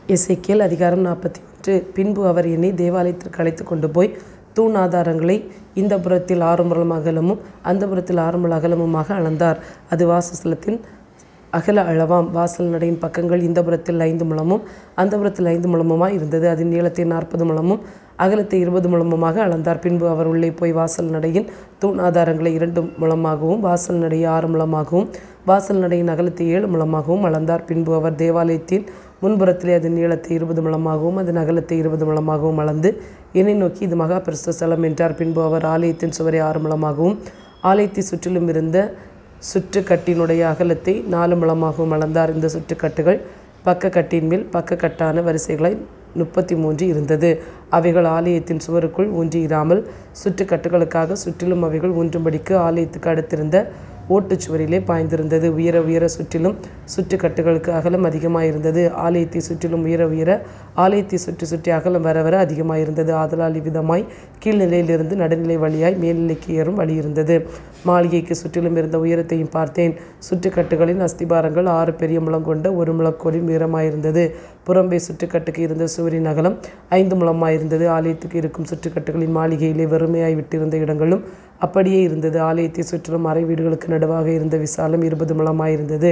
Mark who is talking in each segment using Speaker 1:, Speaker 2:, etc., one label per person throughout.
Speaker 1: எசேக்கியேல் அதிகாரம் நாற்பத்தி ஒன்று பின்பு அவர் என்னை தேவாலயத்திற்கு அழைத்து கொண்டு போய் தூண் ஆதாரங்களை இந்த புறத்தில் ஆறு முழம் அகலமும் அந்த புறத்தில் ஆறு முழ அகலமுமாக அளந்தார் அது வாசஸ்தலத்தின் அகல அளவாம் வாசல் நடையின் பக்கங்கள் இந்த புறத்தில் ஐந்து முழமும் அந்த புறத்தில் ஐந்து முழமுமாய் இருந்தது அதன் நீளத்தை நாற்பது முழமும் அகலத்தை இருபது முழமுமாக அளந்தார் பின்பு அவர் உள்ளே போய் வாசல் நடையின் தூண் ஆதாரங்களை இரண்டு முழமாகவும் வாசல் நடையை ஆறு முழமாகவும் வாசல் நடையின் அகலத்தை ஏழு முழமாகவும் அளந்தார் பின்பு அவர் தேவாலயத்தின் முன்புறத்திலே அதன் நீளத்தை இருபது முழமாகவும் அதன் அகலத்தை இருபது முழமாகவும் அளந்து என்னை நோக்கி இது மகா பிரஸ்த ஸ்தலம் என்றார் பின்பு அவர் ஆலயத்தின் சுவரை ஆறு முழமாகவும் ஆலயத்தை சுற்றிலும் இருந்த சுற்றுக்கட்டினுடைய அகலத்தை நாலு முழமாகவும் அளந்தார் இந்த சுற்றுக்கட்டுகள் பக்கக்கட்டின் மேல் பக்கக்கட்டான வரிசைகளை முப்பத்தி மூன்று இருந்தது அவைகள் ஆலயத்தின் சுவருக்குள் ஊன்றியிராமல் சுற்றுக்கட்டுகளுக்காக சுற்றிலும் அவைகள் ஊன்றும்படிக்கு ஆலயத்துக்கு அடுத்திருந்த ஓட்டுச் சுவரிலே பாய்ந்திருந்தது உயர உயர சுற்றிலும் சுற்றுக்கட்டுகளுக்கு அகலம் அதிகமாயிருந்தது ஆலயத்தை சுற்றிலும் உயர உயர ஆலயத்தை சுற்றி சுற்றி அகலம் வர வர அதிகமாயிருந்தது ஆதலால் இவ்விதமாய் கீழ்நிலையிலிருந்து நடுநிலை வழியாய் மேல்நிலைக்கு ஏறும் வழி இருந்தது மாளிகைக்கு சுற்றிலும் இருந்த உயரத்தையும் பார்த்தேன் சுற்றுக்கட்டுகளின் அஸ்திபாரங்கள் ஆறு பெரிய முழம் கொண்ட ஒரு முழக்கோலின் உயரமாயிருந்தது புறம்பே சுற்றுக்கட்டுக்கு இருந்த சுவரின் அகலம் ஐந்து முழமாயிருந்தது ஆலயத்துக்கு இருக்கும் சுற்றுக்கட்டுகளின் மாளிகையிலே வெறுமையாய் விட்டிருந்த இடங்களும் அப்படியே இருந்தது ஆலயத்தை சுற்றிலும் அறை வீடுகளுக்கு நடுவாக இருந்த விசாலம் இருபது முழமாயிருந்தது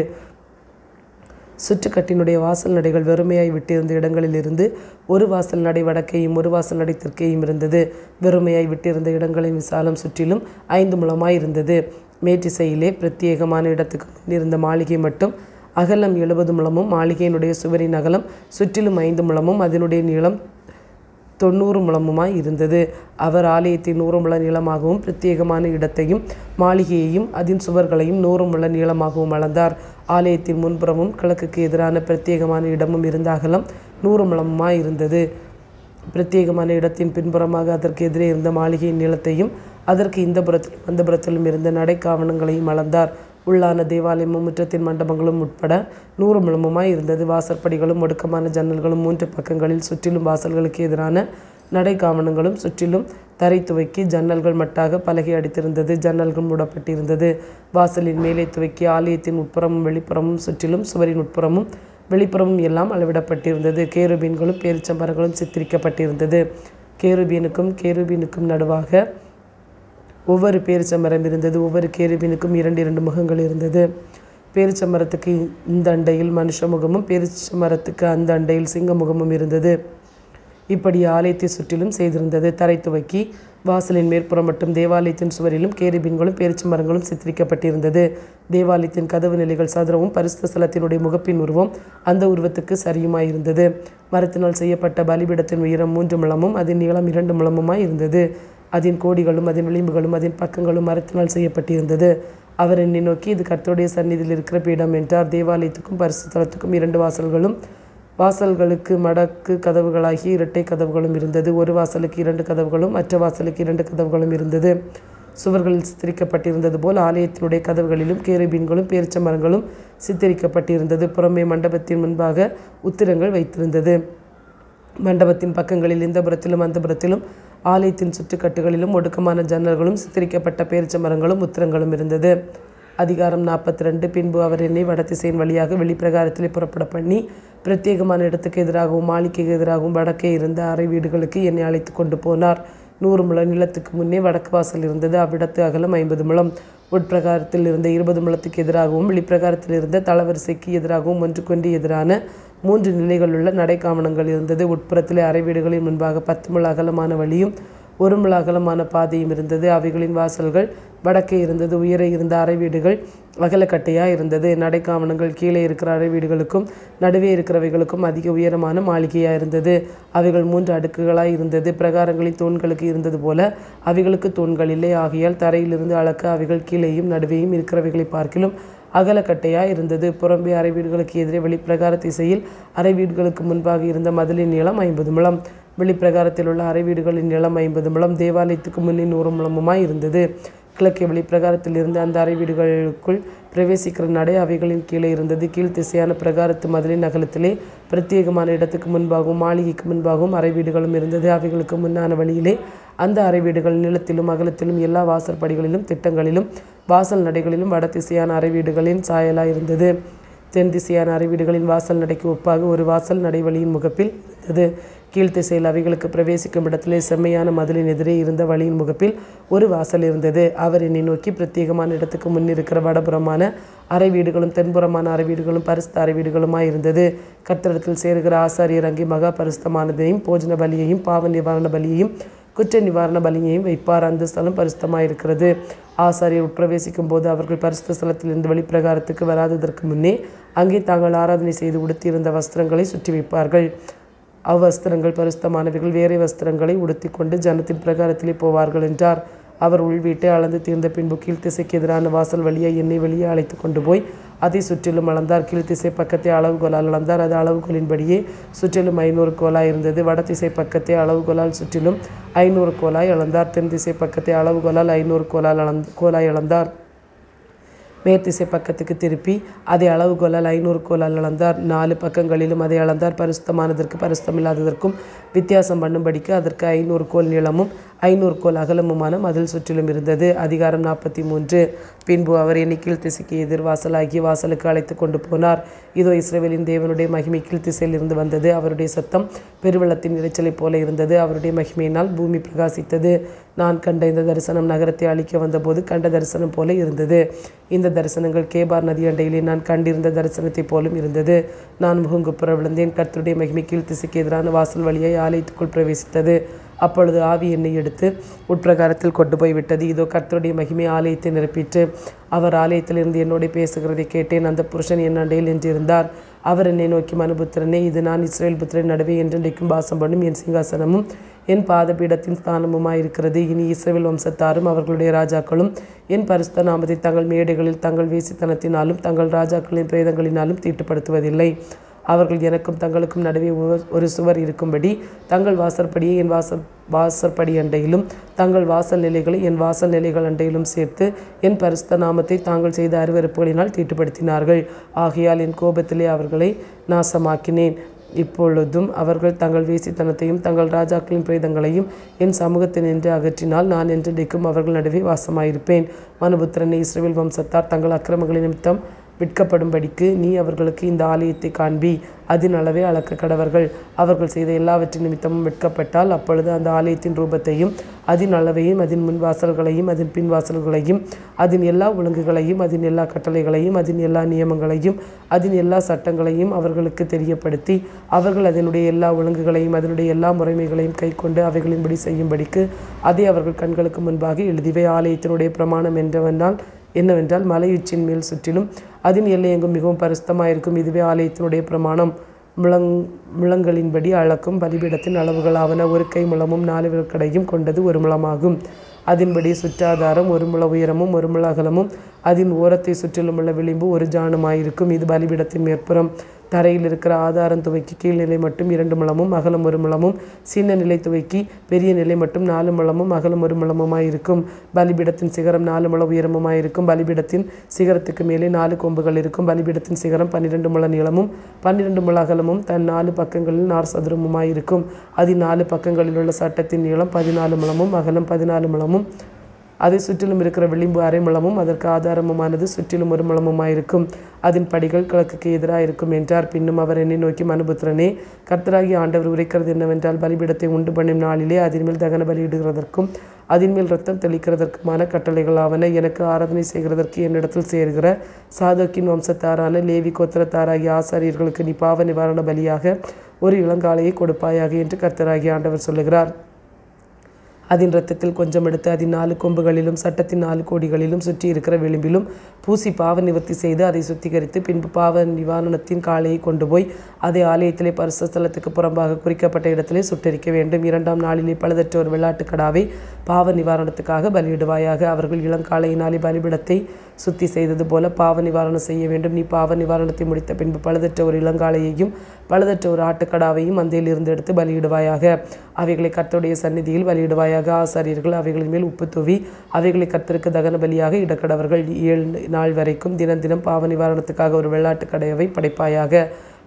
Speaker 1: சுற்றுக்கட்டினுடைய வாசல் நடைகள் வெறுமையாய் விட்டிருந்த இடங்களிலிருந்து ஒரு வாசல் நடை வடக்கேயும் ஒரு வாசல் நடை தெற்கேயும் இருந்தது வெறுமையாய் விட்டிருந்த இடங்களின் விசாலம் சுற்றிலும் ஐந்து முழமாய் இருந்தது மேற்றிசையிலே பிரத்யேகமான இடத்துக்கு முன்னிருந்த மாளிகை மட்டும் அகலம் எழுபது முழமும் மாளிகையினுடைய சுவரின் அகலம் சுற்றிலும் ஐந்து முழமும் அதனுடைய நீளம் தொண்ணூறு முழமுமாய் இருந்தது அவர் ஆலயத்தை நூறு முழ நீளமாகவும் பிரத்யேகமான இடத்தையும் மாளிகையையும் அதன் சுவர்களையும் நூறு முழ நீளமாகவும் அளந்தார் ஆலயத்தின் முன்புறமும் கிழக்குக்கு எதிரான பிரத்யேகமான இடமும் இருந்த அகலம் நூறு முழமுமாய் இருந்தது பிரத்யேகமான இடத்தின் பின்புறமாக அதற்கு எதிரே இருந்த மாளிகையின் நீளத்தையும் அதற்கு இந்த புறத்திலும் அந்த புறத்திலும் இருந்த நடைக்காவணங்களையும் அளந்தார் உள்ளான தேவாலயமும் முற்றத்தின் மண்டபங்களும் உட்பட நூறு முழமுமாய் இருந்தது வாசற்படிகளும் ஒடுக்கமான ஜன்னல்களும் மூன்று பக்கங்களில் சுற்றிலும் வாசல்களுக்கு எதிரான நடைக்காவணங்களும் சுற்றிலும் தரை துவக்கி ஜன்னல்கள் மட்டாக பலகை அடித்திருந்தது ஜன்னல்கள் மூடப்பட்டிருந்தது வாசலின் மேலே துவக்கி ஆலயத்தின் உட்புறமும் வெளிப்புறமும் சுற்றிலும் சுவரின் உட்புறமும் வெளிப்புறமும் எல்லாம் அளவிடப்பட்டிருந்தது கேருபீன்களும் பேரிச்சம்பரங்களும் சித்தரிக்கப்பட்டிருந்தது கேருபீனுக்கும் கேருபீனுக்கும் நடுவாக ஒவ்வொரு பேரிச்சமரம் இருந்தது ஒவ்வொரு கேருபீனுக்கும் இரண்டு இரண்டு முகங்கள் இருந்தது பேரிச்சமரத்துக்கு இந்த அண்டையில் மனுஷ முகமும் பேரிச்சமரத்துக்கு அந்த அண்டையில் சிங்க முகமும் இருந்தது இப்படி ஆலயத்தை சுற்றிலும் செய்திருந்தது தரை துவக்கி வாசலின் மேற்புறம் மட்டும் தேவாலயத்தின் சுவரிலும் கேரிபீன்களும் பேரிச்ச மரங்களும் சித்தரிக்கப்பட்டிருந்தது தேவாலயத்தின் கதவு நிலைகள் சதுரமும் பரிசுத்த ஸ்தலத்தினுடைய முகப்பின் உருவம் அந்த உருவத்துக்கு சரியுமாயிருந்தது மரத்தினால் செய்யப்பட்ட பலிபீடத்தின் உயரம் மூன்று முழமும் அதன் நீளம் இரண்டு முழமுமாய் இருந்தது அதன் கோடிகளும் அதன் விளிம்புகளும் அதன் பக்கங்களும் மரத்தினால் செய்யப்பட்டிருந்தது அவர் என்னை நோக்கி இது கர்த்தருடைய சந்நிதியில் இருக்கிற பீடம் என்றார் தேவாலயத்துக்கும் பரிசு தலத்துக்கும் இரண்டு வாசல்களும் வாசல்களுக்கு மடக்கு கதவுகளாகி இரட்டை கதவுகளும் இருந்தது ஒரு வாசலுக்கு இரண்டு கதவுகளும் மற்ற வாசலுக்கு இரண்டு கதவுகளும் இருந்தது சுவர்களில் சித்தரிக்கப்பட்டிருந்தது போல் ஆலயத்தினுடைய கதவுகளிலும் கேருபீன்களும் பேரிச்ச மரங்களும் சித்தரிக்கப்பட்டிருந்தது புறமே மண்டபத்தின் முன்பாக உத்திரங்கள் வைத்திருந்தது மண்டபத்தின் பக்கங்களில் இந்த புறத்திலும் அந்த புறத்திலும் ஆலயத்தின் சுற்றுக்கட்டுகளிலும் ஒடுக்கமான ஜன்னல்களும் சித்தரிக்கப்பட்ட பேரிச்ச மரங்களும் உத்திரங்களும் இருந்தது அதிகாரம் நாற்பத்தி ரெண்டு பின்பு அவர் என்னை வடதிசையின் வழியாக வெளிப்பிரகாரத்திலே புறப்பட பண்ணி பிரத்யேகமான இடத்துக்கு எதிராகவும் மாளிகைக்கு எதிராகவும் வடக்கே இருந்த அறை வீடுகளுக்கு என்னை அழைத்து கொண்டு போனார் நூறு முழ நிலத்துக்கு முன்னே வடக்கு வாசல் இருந்தது அவ்விடத்து அகலம் ஐம்பது முழம் உட்பிரகாரத்தில் இருந்த இருபது முழத்துக்கு எதிராகவும் வெளிப்பிரகாரத்தில் இருந்த தளவரிசைக்கு எதிராகவும் ஒன்றுக்கொன்று எதிரான மூன்று நிலைகளுள்ள நடைக்காவணங்கள் இருந்தது உட்புறத்திலே அறை வீடுகளின் முன்பாக பத்து முழ அகலமான வழியும் ஒரு முழ அகலமான பாதையும் இருந்தது அவைகளின் வாசல்கள் வடக்கே இருந்தது உயர இருந்த அறை வீடுகள் அகலக்கட்டையாக இருந்தது நடைக்காவணங்கள் கீழே இருக்கிற அறை வீடுகளுக்கும் நடுவே இருக்கிறவைகளுக்கும் அதிக உயரமான மாளிகையாக இருந்தது அவைகள் மூன்று அடுக்குகளாய் இருந்தது பிரகாரங்களின் தூண்களுக்கு இருந்தது போல அவைகளுக்கு தூண்கள் இல்லை ஆகையால் தரையிலிருந்து அளக்க அவைகள் கீழேயும் நடுவேயும் இருக்கிறவைகளை பார்க்கிலும் அகலக்கட்டையாக இருந்தது புறம்பே அறை வீடுகளுக்கு எதிரே வெளிப்பிரகார திசையில் அறை வீடுகளுக்கு முன்பாக இருந்த மதிலின் நீளம் ஐம்பது முழம் வெளிப்பிரகாரத்தில் உள்ள அறை வீடுகளின் நீளம் ஐம்பது முழம் தேவாலயத்துக்கு முன்னே நூறு முழமுமாய் இருந்தது கிழக்கே வெளிப்பிரகாரத்தில் இருந்து அந்த அறை வீடுகளுக்குள் பிரவேசிக்கிற நடை அவைகளின் கீழே இருந்தது கீழ் திசையான பிரகாரத்து மதிலின் அகலத்திலே பிரத்யேகமான இடத்துக்கு முன்பாகவும் மாளிகைக்கு முன்பாகவும் அறை வீடுகளும் இருந்தது அவைகளுக்கு முன்னான வழியிலே அந்த அறை வீடுகள் நிலத்திலும் அகலத்திலும் எல்லா வாசற்படிகளிலும் திட்டங்களிலும் வாசல் நடைகளிலும் வட திசையான அறை வீடுகளின் சாயலாய் இருந்தது தென் திசையான அறைவீடுகளின் வாசல் நடைக்கு ஒப்பாக ஒரு வாசல் நடைவழியின் முகப்பில் இருந்தது கீழ்த்திசையில் அவைகளுக்கு பிரவேசிக்கும் இடத்திலே செம்மையான மதிலின் எதிரே இருந்த வழியின் முகப்பில் ஒரு வாசல் இருந்தது அவர் என்னை நோக்கி பிரத்யேகமான இடத்துக்கு முன்னிருக்கிற வடபுறமான அறை வீடுகளும் தென்புறமான அறை வீடுகளும் பரிசுத்த அறை வீடுகளுமாய் இருந்தது கத்திரத்தில் சேருகிற ஆசாரியர் அங்கே மகா பரிசுத்தமானதையும் போஜன பலியையும் பாவ நிவாரண பலியையும் குற்ற நிவாரண பலியையும் வைப்பார் அந்த ஸ்தலம் பரிசுத்தமாக இருக்கிறது ஆசாரியர் உட்பிரவேசிக்கும் போது அவர்கள் பரிசுத்த ஸ்தலத்திலிருந்து வெளிப்பிரகாரத்துக்கு வராததற்கு முன்னே அங்கே தாங்கள் ஆராதனை செய்து உடுத்தியிருந்த வஸ்திரங்களை சுற்றி வைப்பார்கள் அவ்வஸ்திரங்கள் பரிசுத்தமானவைகள் வேறே வஸ்திரங்களை உடுத்திக்கொண்டு ஜனத்தின் பிரகாரத்திலே போவார்கள் என்றார் அவர் உள்வீட்டை அளந்து தீர்ந்த பின்பு கீழ்த்திசைக்கு எதிரான வாசல் வழியை என்னை வெளியே அழைத்து கொண்டு போய் அதை சுற்றிலும் அளந்தார் கீழ்த்திசை பக்கத்தை அளவுகோலால் அளந்தார் அது அளவுகோலின்படியே சுற்றிலும் ஐநூறு கோலாய் இருந்தது வடதிசை பக்கத்தை அளவுகோலால் சுற்றிலும் ஐநூறு கோலாய் அளந்தார் தென் திசை பக்கத்தை அளவுகோலால் ஐநூறு கோலால் அளந் கோலாய் அளந்தார் மேற்திசை பக்கத்துக்கு திருப்பி அதை அளவுகோலால் ஐநூறு கோலால் அளந்தார் நாலு பக்கங்களிலும் அதை அளந்தார் பரிசுத்தமானதற்கு பரிசுத்தமில்லாததற்கும் வித்தியாசம் பண்ணும்படிக்கு அதற்கு ஐநூறு கோல் நீளமும் ஐநூறு கோல் அகலமுமான மதில் சுற்றிலும் இருந்தது அதிகாரம் நாற்பத்தி மூன்று பின்பு அவர் என்னை கீழ்த்திசைக்கு எதிர் வாசலாகி வாசலுக்கு அழைத்து கொண்டு போனார் இதோ இஸ்ரேவேலின் தேவனுடைய மகிமை கீழ்த்திசையில் இருந்து வந்தது அவருடைய சத்தம் பெருவெள்ளத்தின் இரைச்சலைப் போல இருந்தது அவருடைய மகிமையினால் பூமி பிரகாசித்தது நான் கண்ட இந்த தரிசனம் நகரத்தை அழிக்க வந்தபோது கண்ட தரிசனம் போல இருந்தது இந்த தரிசனங்கள் கேபார் நதி அண்டையிலே நான் கண்டிருந்த தரிசனத்தைப் போலும் இருந்தது நான் முகங்குப்புற விழுந்தேன் கர்த்தருடைய மகிமை கீழ்த்திசைக்கு எதிரான வாசல் வழியை ஆலயத்துக்குள் பிரவேசித்தது அப்பொழுது ஆவி என்னை எடுத்து உட்பிரகாரத்தில் கொண்டு போய் விட்டது இதோ கர்த்தருடைய மகிமை ஆலயத்தை நிரப்பிற்று அவர் ஆலயத்திலிருந்து என்னோட பேசுகிறதை கேட்டேன் அந்த புருஷன் என் அண்டையில் என்றிருந்தார் அவர் என்னை நோக்கி மனுபுத்திரனே இது நான் இஸ்ரேல் புத்திரன் நடுவே என்றென்றைக்கும் பாசம் பண்ணும் என் சிங்காசனமும் என் பாதபீடத்தின் ஸ்தானமுமாயிருக்கிறது இனி இஸ்ரேல் வம்சத்தாரும் அவர்களுடைய ராஜாக்களும் என் பரிசுத்த நாமத்தை தங்கள் மேடைகளில் தங்கள் வேசித்தனத்தினாலும் தங்கள் ராஜாக்களின் பிரேதங்களினாலும் தீட்டுப்படுத்துவதில்லை அவர்கள் எனக்கும் தங்களுக்கும் நடுவே ஒரு- ஒரு சுவர் இருக்கும்படி தங்கள் வாசற்படியை என் வாசல் வாசற்படி அண்டையிலும் தங்கள் வாசல் நிலைகளை என் வாசல் நிலைகள் அண்டையிலும் சேர்த்து என் பரிசுத்த நாமத்தை தாங்கள் செய்த அருவருப்புகளினால் தீட்டுப்படுத்தினார்கள் ஆகையால் என் கோபத்திலே அவர்களை நாசமாக்கினேன் இப்பொழுதும் அவர்கள் தங்கள் வேசித்தனத்தையும் தங்கள் ராஜாக்களின் பிரேதங்களையும் என் சமூகத்தில் நின்று அகற்றினால் நான் என்றென்றைக்கும் அவர்கள் நடுவே வாசமாயிருப்பேன் மனுபுத்திரனை இஸ்ரேல் வம்சத்தார் தங்கள் அக்கிரமங்களின் நிமித்தம் விற்கப்படும்படிக்கு நீ அவர்களுக்கு இந்த ஆலயத்தை காண்பி அதன் அளவே அளக்க கடவர்கள் அவர்கள் செய்த எல்லாவற்றின் நிமித்தமும் விற்கப்பட்டால் அப்பொழுது அந்த ஆலயத்தின் ரூபத்தையும் அதன் அளவையும் அதன் முன் வாசல்களையும் அதன் பின் வாசல்களையும் அதன் எல்லா ஒழுங்குகளையும் அதன் எல்லா கட்டளைகளையும் அதன் எல்லா நியமங்களையும் அதன் எல்லா சட்டங்களையும் அவர்களுக்கு தெரியப்படுத்தி அவர்கள் அதனுடைய எல்லா ஒழுங்குகளையும் அதனுடைய எல்லா முறைமைகளையும் கைக்கொண்டு அவைகளின்படி செய்யும்படிக்கு அதை அவர்கள் கண்களுக்கு முன்பாக எழுதிவை ஆலயத்தினுடைய பிரமாணம் என்றவென்றால் என்னவென்றால் மலையுச்சின் மேல் சுற்றிலும் அதன் எல்லையெங்கும் மிகவும் பரிசுத்தமாயிருக்கும் இதுவே ஆலயத்தினுடைய பிரமாணம் முழங் முழங்களின்படி அளக்கும் பலிபீடத்தின் அளவுகளாவன ஒரு கை முழமும் நாலு விளக்கடையும் கொண்டது ஒரு முழமாகும் அதன்படி சுற்றாதாரம் ஒரு முழ உயரமும் ஒரு முழ அகலமும் அதன் ஓரத்தை சுற்றிலும் உள்ள விளிம்பு ஒரு ஜானுமாயிருக்கும் இது பலிபீடத்தின் மேற்புறம் தரையில் இருக்கிற ஆதாரம் துவைக்கி கீழ்நிலை மட்டும் இரண்டு முழமும் அகலம் ஒரு முழமும் சின்ன நிலை துவைக்கி பெரிய நிலை மட்டும் நாலு முழமும் அகலம் ஒரு முழமுமாயிருக்கும் பலிபீடத்தின் சிகரம் நாலு முழ உயரமுமாயிருக்கும் பலிபீடத்தின் சிகரத்துக்கு மேலே நாலு கொம்புகள் இருக்கும் பலிபீடத்தின் சிகரம் பன்னிரெண்டு முழ நீளமும் பன்னிரெண்டு முழ அகலமும் தன் நாலு பக்கங்களில் நார் சதுரமுமாயிருக்கும் அதன் நாலு பக்கங்களில் உள்ள சட்டத்தின் நீளம் பதினாலு முழமும் அகலம் பதினாலு முழமும் அதை சுற்றிலும் இருக்கிற விளிம்பு அரை முழமும் அதற்கு ஆதாரமுமானது சுற்றிலும் ஒரு முழமுமாயிருக்கும் அதன் படிகள் கிழக்குக்கு எதிராக இருக்கும் என்றார் பின்னும் அவர் என்னை நோக்கி மனுபுத்திரனே கர்த்தராகி ஆண்டவர் உரைக்கிறது என்னவென்றால் பலிபீடத்தை உண்டு பண்ணும் நாளிலே அதன் மேல் தகன பலியிடுகிறதற்கும் அதன் மேல் ரத்தம் தெளிக்கிறதற்குமான கட்டளைகளாவன எனக்கு ஆராதனை செய்கிறதற்கு என்னிடத்தில் சேர்கிற சாதோக்கின் வம்சத்தாரான லேவி கோத்திரத்தாராகிய ஆசாரியர்களுக்கு நீ பாவ நிவாரண பலியாக ஒரு இளங்காலையை கொடுப்பாயாக என்று கர்த்தராகி ஆண்டவர் சொல்லுகிறார் அதன் இரத்தத்தில் கொஞ்சம் எடுத்து அதன் நாலு கொம்புகளிலும் சட்டத்தின் நாலு கோடிகளிலும் சுற்றி இருக்கிற விளிம்பிலும் பூசி பாவ நிவர்த்தி செய்து அதை சுத்திகரித்து பின்பு பாவ நிவாரணத்தின் காளையை கொண்டு போய் அதை ஆலயத்திலே பரிசு ஸ்தலத்துக்கு புறம்பாக குறிக்கப்பட்ட இடத்திலே சுட்டரிக்க வேண்டும் இரண்டாம் நாளிலே பழுதற்ற ஒரு வெள்ளாட்டுக் கடாவை பாவ நிவாரணத்துக்காக பலியிடுவாயாக அவர்கள் இளங்காளையினாலே பலிபிடத்தை சுத்தி செய்தது போல பாவ நிவாரணம் செய்ய வேண்டும் நீ பாவ நிவாரணத்தை முடித்த பின்பு பழுதற்ற ஒரு இளங்காளையையும் பழுதற்ற ஒரு ஆட்டுக்கடாவையும் மந்தையிலிருந்து எடுத்து பலியிடுவாயாக அவைகளை கர்த்தருடைய சந்நிதியில் பலியிடுவாயாக ஆசாரியர்கள் அவைகளின் மேல் உப்பு தூவி அவைகளை கர்த்தருக்கு தகன பலியாக இடக்கடவர்கள் ஏழு நாள் வரைக்கும் தினம் தினம் பாவ நிவாரணத்துக்காக ஒரு வெள்ளாட்டுக் கடையவை படைப்பாயாக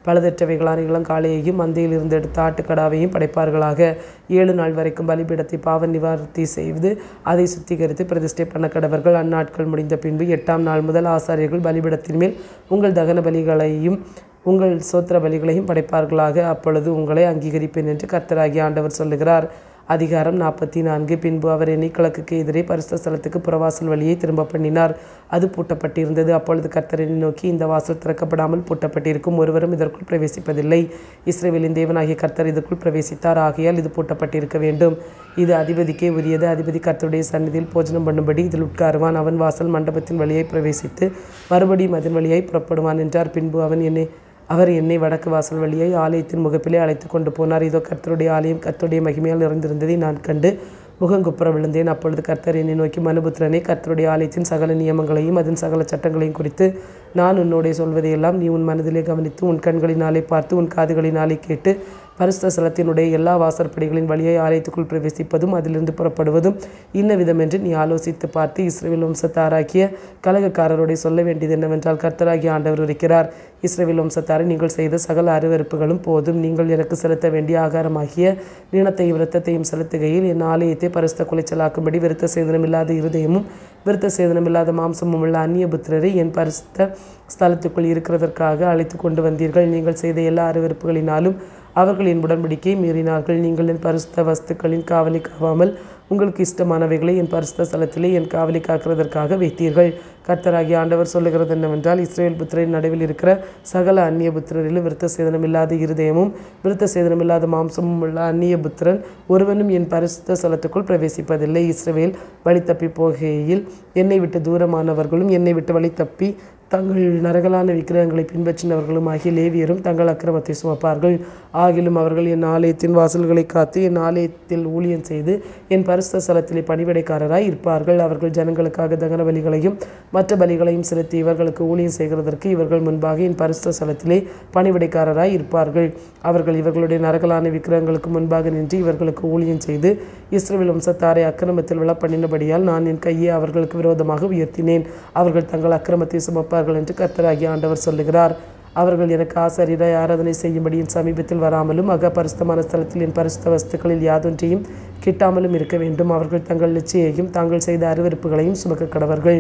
Speaker 1: பழுதற்றவைகளான இளங்காளையையும் மந்தையிலிருந்து எடுத்த ஆட்டுக்கடாவையும் படைப்பார்களாக ஏழு நாள் வரைக்கும் பலிபீடத்தை பாவ நிவார்த்தி செய்து அதை சுத்திகரித்து பிரதிஷ்டை பண்ண கடவர்கள் அந்நாட்கள் முடிந்த பின்பு எட்டாம் நாள் முதல் ஆசாரியர்கள் பலிபீடத்தின் மேல் உங்கள் தகன பலிகளையும் உங்கள் சோத்திர பலிகளையும் படைப்பார்களாக அப்பொழுது உங்களை அங்கீகரிப்பேன் என்று கர்த்தராகிய ஆண்டவர் சொல்லுகிறார் அதிகாரம் நாற்பத்தி நான்கு பின்பு அவர் என்னை கிழக்குக்கு எதிரே பரிசுத்த ஸ்தலத்துக்கு புறவாசல் வழியை திரும்ப பண்ணினார் அது பூட்டப்பட்டிருந்தது அப்பொழுது கர்த்தரனை நோக்கி இந்த வாசல் திறக்கப்படாமல் பூட்டப்பட்டிருக்கும் ஒருவரும் இதற்குள் பிரவேசிப்பதில்லை இஸ்ரேவேலின் தேவனாகிய கர்த்தர் இதற்குள் பிரவேசித்தார் ஆகையால் இது பூட்டப்பட்டிருக்க வேண்டும் இது அதிபதிக்கே உரியது அதிபதி கர்த்தருடைய சந்நிதியில் போஜனம் பண்ணும்படி இதில் உட்காருவான் அவன் வாசல் மண்டபத்தின் வழியை பிரவேசித்து மறுபடியும் அதன் வழியாய் புறப்படுவான் என்றார் பின்பு அவன் என்னை அவர் என்னை வடக்கு வாசல் வழியை ஆலயத்தின் முகப்பிலே அழைத்து கொண்டு போனார் இதோ கர்த்தருடைய ஆலயம் கர்த்தருடைய மகிமையால் நிறைந்திருந்ததை நான் கண்டு முகங்குப்புற விழுந்தேன் அப்பொழுது கர்த்தர் என்னை நோக்கி மனுபுத்திரனே கர்த்தருடைய ஆலயத்தின் சகல நியமங்களையும் அதன் சகல சட்டங்களையும் குறித்து நான் உன்னோடே சொல்வதையெல்லாம் நீ உன் மனதிலே கவனித்து உன் கண்களினாலே பார்த்து உன் காதுகளினாலே கேட்டு பரிசுத்த ஸ்தலத்தினுடைய எல்லா வாசற்படிகளின் வழியை ஆலயத்துக்குள் பிரவேசிப்பதும் அதிலிருந்து புறப்படுவதும் இன்ன விதமென்று நீ ஆலோசித்து பார்த்து இஸ்ரேல் வம்சத்தாராக்கிய கலகக்காரரோட சொல்ல வேண்டியது என்னவென்றால் கர்த்தராகிய ஆண்டவர் இருக்கிறார் இஸ்ரேல் வம்சத்தாரை நீங்கள் செய்த சகல அருவருப்புகளும் போதும் நீங்கள் எனக்கு செலுத்த வேண்டிய ஆகாரமாகிய நீனத்தையும் இரத்தத்தையும் செலுத்துகையில் என் ஆலயத்தை பரிசுத்த குலைச்சலாக்கும்படி விருத்த சேதனமில்லாத இருதயமும் விருத்த சேதனமில்லாத மாம்சமும் உள்ள அந்நிய புத்திரரை என் பரிசுத்த ஸ்தலத்துக்குள் இருக்கிறதற்காக அழைத்து கொண்டு வந்தீர்கள் நீங்கள் செய்த எல்லா அருவருப்புகளினாலும் அவர்கள் என் உடன்படிக்கையை மீறினார்கள் நீங்கள் என் பரிசுத்த வஸ்துக்களின் காவலை காவாமல் உங்களுக்கு இஷ்டமானவைகளை என் பரிசுத்த ஸ்தலத்திலே என் காவலை காக்கிறதற்காக வைத்தீர்கள் கர்த்தராகிய ஆண்டவர் சொல்லுகிறது என்னவென்றால் இஸ்ரேல் புத்திரின் நடுவில் இருக்கிற சகல அந்நிய புத்திரரிலும் விருத்த சேதனம் இல்லாத இருதயமும் விருத்த சேதனம் இல்லாத மாம்சமும் உள்ள அந்நிய புத்திரன் ஒருவனும் என் பரிசுத்த ஸ்தலத்துக்குள் பிரவேசிப்பதில்லை இஸ்ரவேல் வழி தப்பி போகையில் என்னை விட்டு தூரமானவர்களும் என்னை விட்டு வழி தப்பி தங்கள் நரகலான விக்கிரகங்களை பின்பற்றினவர்களும் ஆகிய லேவியரும் தங்கள் அக்கிரமத்தை சுமப்பார்கள் ஆகிலும் அவர்கள் என் ஆலயத்தின் வாசல்களை காத்து என் ஆலயத்தில் ஊழியம் செய்து என் பரிசுத்த ஸ்தலத்திலே பணிவிடைக்காரராய் இருப்பார்கள் அவர்கள் ஜனங்களுக்காக தகன பலிகளையும் மற்ற பலிகளையும் செலுத்தி இவர்களுக்கு ஊழியம் செய்கிறதற்கு இவர்கள் முன்பாக என் பரிசுத்த ஸ்தலத்திலே பணிவிடைக்காரராய் இருப்பார்கள் அவர்கள் இவர்களுடைய நரகலான விக்கிரகங்களுக்கு முன்பாக நின்று இவர்களுக்கு ஊழியம் செய்து இஸ்ரேல் வம்சத்தாரை அக்கிரமத்தில் விழ பண்ணினபடியால் நான் என் கையை அவர்களுக்கு விரோதமாக உயர்த்தினேன் அவர்கள் தங்கள் அக்கிரமத்தை சுமப்பார்கள் என்று கர்த்தராகிய ஆண்டவர் சொல்லுகிறார் அவர்கள் எனக்கு ஆசாரியராய் ஆராதனை செய்யும்படி என் சமீபத்தில் வராமலும் அக பரிசுத்தமான ஸ்தலத்தில் என் பரிசுத்த வஸ்துக்களில் யாதொன்றையும் கிட்டாமலும் இருக்க வேண்டும் அவர்கள் தங்கள் நிச்சயையும் தாங்கள் செய்த அருவருப்புகளையும் சுமக்க கடவர்கள்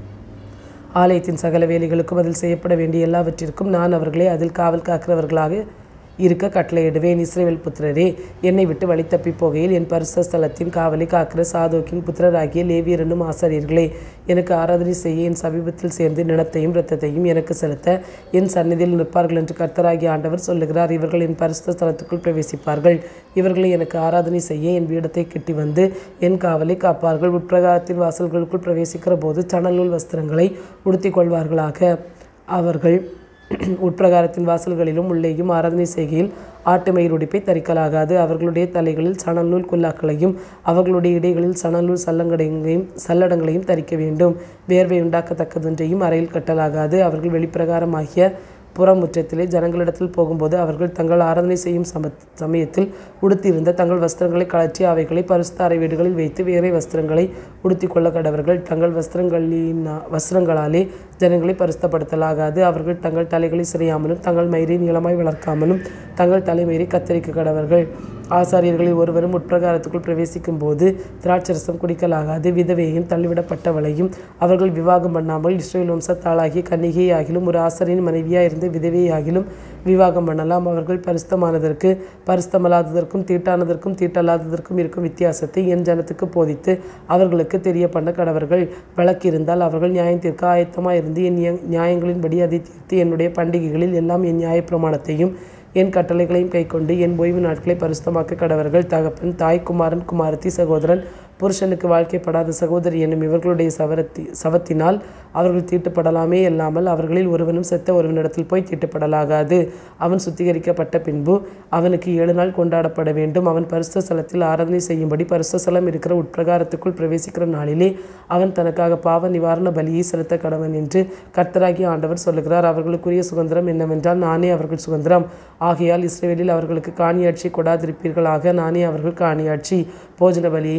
Speaker 1: ஆலயத்தின் சகல வேலைகளுக்கும் அதில் செய்யப்பட வேண்டிய எல்லாவற்றிற்கும் நான் அவர்களை அதில் காவல் காக்கிறவர்களாக இருக்க கட்டளையிடுவேன் இஸ்ரேல் புத்திரரே என்னை விட்டு வழி தப்பி போகையில் என் பரிசு ஸ்தலத்தின் காவலை காக்கிற சாதோக்கின் புத்திரராகிய லேவியர் என்னும் ஆசாரியர்களே எனக்கு ஆராதனை செய்ய என் சமீபத்தில் சேர்ந்து நிலத்தையும் இரத்தத்தையும் எனக்கு செலுத்த என் சந்நிதியில் நிற்பார்கள் என்று கர்த்தராகிய ஆண்டவர் சொல்லுகிறார் இவர்கள் என் பரிசுத்த ஸ்தலத்துக்குள் பிரவேசிப்பார்கள் இவர்களை எனக்கு ஆராதனை செய்ய என் பீடத்தை கட்டி வந்து என் காவலை காப்பார்கள் உட்பிரகாரத்தின் வாசல்களுக்குள் பிரவேசிக்கிற போது சணல் வஸ்திரங்களை உடுத்திக் கொள்வார்களாக அவர்கள் உட்பிரகாரத்தின் வாசல்களிலும் உள்ளேயும் ஆராதனை செய்கையில் ஆட்டு மயிர் உடிப்பை தரிக்கலாகாது அவர்களுடைய தலைகளில் சணல் நூல் குல்லாக்களையும் அவர்களுடைய இடைகளில் சணல் நூல் சல்லங்கடைகளையும் சல்லடங்களையும் தரிக்க வேண்டும் வேர்வை உண்டாக்கத்தக்கதொன்றையும் அறையில் கட்டலாகாது அவர்கள் வெளிப்பிரகாரமாகிய புறமுற்றத்திலே ஜனங்களிடத்தில் போகும்போது அவர்கள் தங்கள் ஆராதனை செய்யும் சம சமயத்தில் உடுத்தியிருந்த தங்கள் வஸ்திரங்களை கழற்றி அவைகளை பரிசுத்த அறை வீடுகளில் வைத்து வேறே வஸ்திரங்களை உடுத்திக் கொள்ள கடவர்கள் தங்கள் வஸ்திரங்களின் வஸ்திரங்களாலே ஜனங்களை பரிசுத்தப்படுத்தலாகாது அவர்கள் தங்கள் தலைகளை சிறையாமலும் தங்கள் மயிரை நீளமாய் வளர்க்காமலும் தங்கள் தலைமயிரை கத்தரிக்க கடவர்கள் ஆசாரியர்களில் ஒருவரும் உட்பிரகாரத்துக்குள் பிரவேசிக்கும் போது திராட்சரசம் குடிக்கலாகாது விதவையும் தள்ளிவிடப்பட்டவளையும் அவர்கள் விவாகம் பண்ணாமல் இஸ்ரேல் வம்சத்தாளாகிய கன்னிகையாகிலும் ஒரு ஆசாரியின் மனைவியாயிருந்து விதவையாகிலும் விவாகம் பண்ணலாம் அவர்கள் பரிசுத்தமானதற்கு பரிசுத்தமல்லாததற்கும் தீட்டானதற்கும் தீட்டல்லாததற்கும் இருக்கும் வித்தியாசத்தை என் ஜனத்துக்கு போதித்து அவர்களுக்கு தெரிய பண்ண கடவர்கள் வழக்கிருந்தால் அவர்கள் நியாயம் தீர்க்க ஆயத்தமாக இருந்து என் நிய- நியாயங்களின்படி அதை தீர்த்து என்னுடைய பண்டிகைகளில் எல்லாம் என் நியாயப்பிரமாணத்தையும் என் கட்டளைகளையும் கைக்கொண்டு என் ஓய்வு நாட்களை பரிசுத்தமாக்க கடவர்கள் தகப்பன் தாய் குமாரன் குமாரத்தி சகோதரன் புருஷனுக்கு வாழ்க்கைப்படாத சகோதரி என்னும் இவர்களுடைய சவரத்தி சவத்தினால் அவர்கள் தீட்டுப்படலாமே அல்லாமல் அவர்களில் ஒருவனும் செத்த ஒருவனிடத்தில் போய் தீட்டுப்படலாகாது அவன் சுத்திகரிக்கப்பட்ட பின்பு அவனுக்கு ஏழு நாள் கொண்டாடப்பட வேண்டும் அவன் பரிசுத்த ஸ்தலத்தில் ஆராதனை செய்யும்படி பரிசுத்த ஸ்தலம் இருக்கிற உட்பிரகாரத்துக்குள் பிரவேசிக்கிற நாளிலே அவன் தனக்காக பாவ நிவாரண பலியை செலுத்த கடவன் என்று கர்த்தராகிய ஆண்டவர் சொல்லுகிறார் அவர்களுக்குரிய சுதந்திரம் என்னவென்றால் நானே அவர்கள் சுதந்திரம் ஆகையால் இஸ்ரேலில் அவர்களுக்கு காணியாட்சி கொடாதிருப்பீர்களாக நானே அவர்கள் காணியாட்சி போஜன பலியையும் பாவ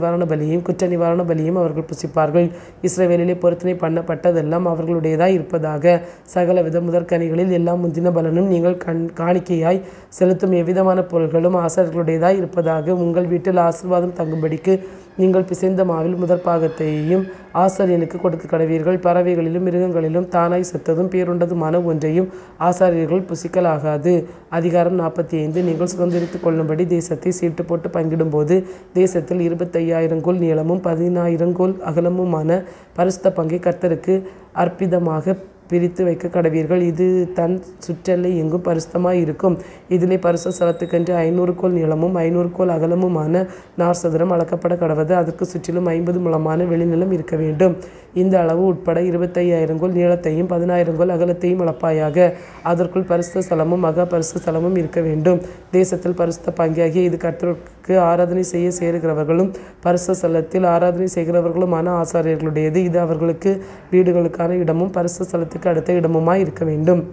Speaker 1: நிவாரண பலியையும் குற்ற நிவாரண பலியையும் அவர்கள் புசிப்பார்கள் இஸ்ரவேலிலே பொருத்தனை பண்ணப்பட்டதெல்லாம் அவர்களுடையதாய் இருப்பதாக சகலவித முதற்கனிகளில் எல்லாம் முந்தின பலனும் நீங்கள் கண் காணிக்கையாய் செலுத்தும் எவ்விதமான பொருள்களும் ஆசாரியர்களுடையதாய் இருப்பதாக உங்கள் வீட்டில் ஆசீர்வாதம் தங்கும்படிக்கு நீங்கள் பிசைந்த மாவில் முதற் பாகத்தையும் ஆசாரியனுக்கு கொடுக்க கடவீர்கள் பறவைகளிலும் மிருகங்களிலும் தானாய் செத்ததும் பேருண்டதுமான ஒன்றையும் ஆசாரியர்கள் புசிக்கலாகாது அதிகாரம் நாற்பத்தி ஐந்து நீங்கள் சுதந்திரித்துக் கொள்ளும்படி தேசத்தை சீட்டு போட்டு பங்கிடும்போது தேசத்தில் இருபத்தையாயிரம் கோல் நீளமும் பதினாயிரம் கோல் அகலமுமான பரிசுத்த பங்கை கர்த்தருக்கு அற்பிதமாக பிரித்து வைக்க கடவீர்கள் இது தன் சுற்றெல்லை எங்கும் பரிசுத்தமாய் இருக்கும் இதிலே பரிசு ஸ்தலத்துக்கென்று ஐநூறு கோல் நீளமும் ஐநூறு கோல் அகலமுமான நார் சதுரம் அளக்கப்பட கடவது அதற்கு சுற்றிலும் ஐம்பது முழமான வெளிநிலம் இருக்க வேண்டும் இந்த அளவு உட்பட இருபத்தையாயிரம் கோல் நீளத்தையும் பதினாயிரம் கோல் அகலத்தையும் அளப்பாயாக அதற்குள் பரிசுத்த ஸ்தலமும் மகா பரிசுத்த ஸ்தலமும் இருக்க வேண்டும் தேசத்தில் பரிசுத்த பங்கியாகிய இது கர்த்தருக்கு ஆராதனை செய்ய சேருகிறவர்களும் பரிசுத்த ஸ்தலத்தில் ஆராதனை செய்கிறவர்களுமான ஆசாரியர்களுடையது இது அவர்களுக்கு வீடுகளுக்கான இடமும் பரிசுத்த ஸ்தலத்துக்கு அடுத்த இடமுமாய் இருக்க வேண்டும்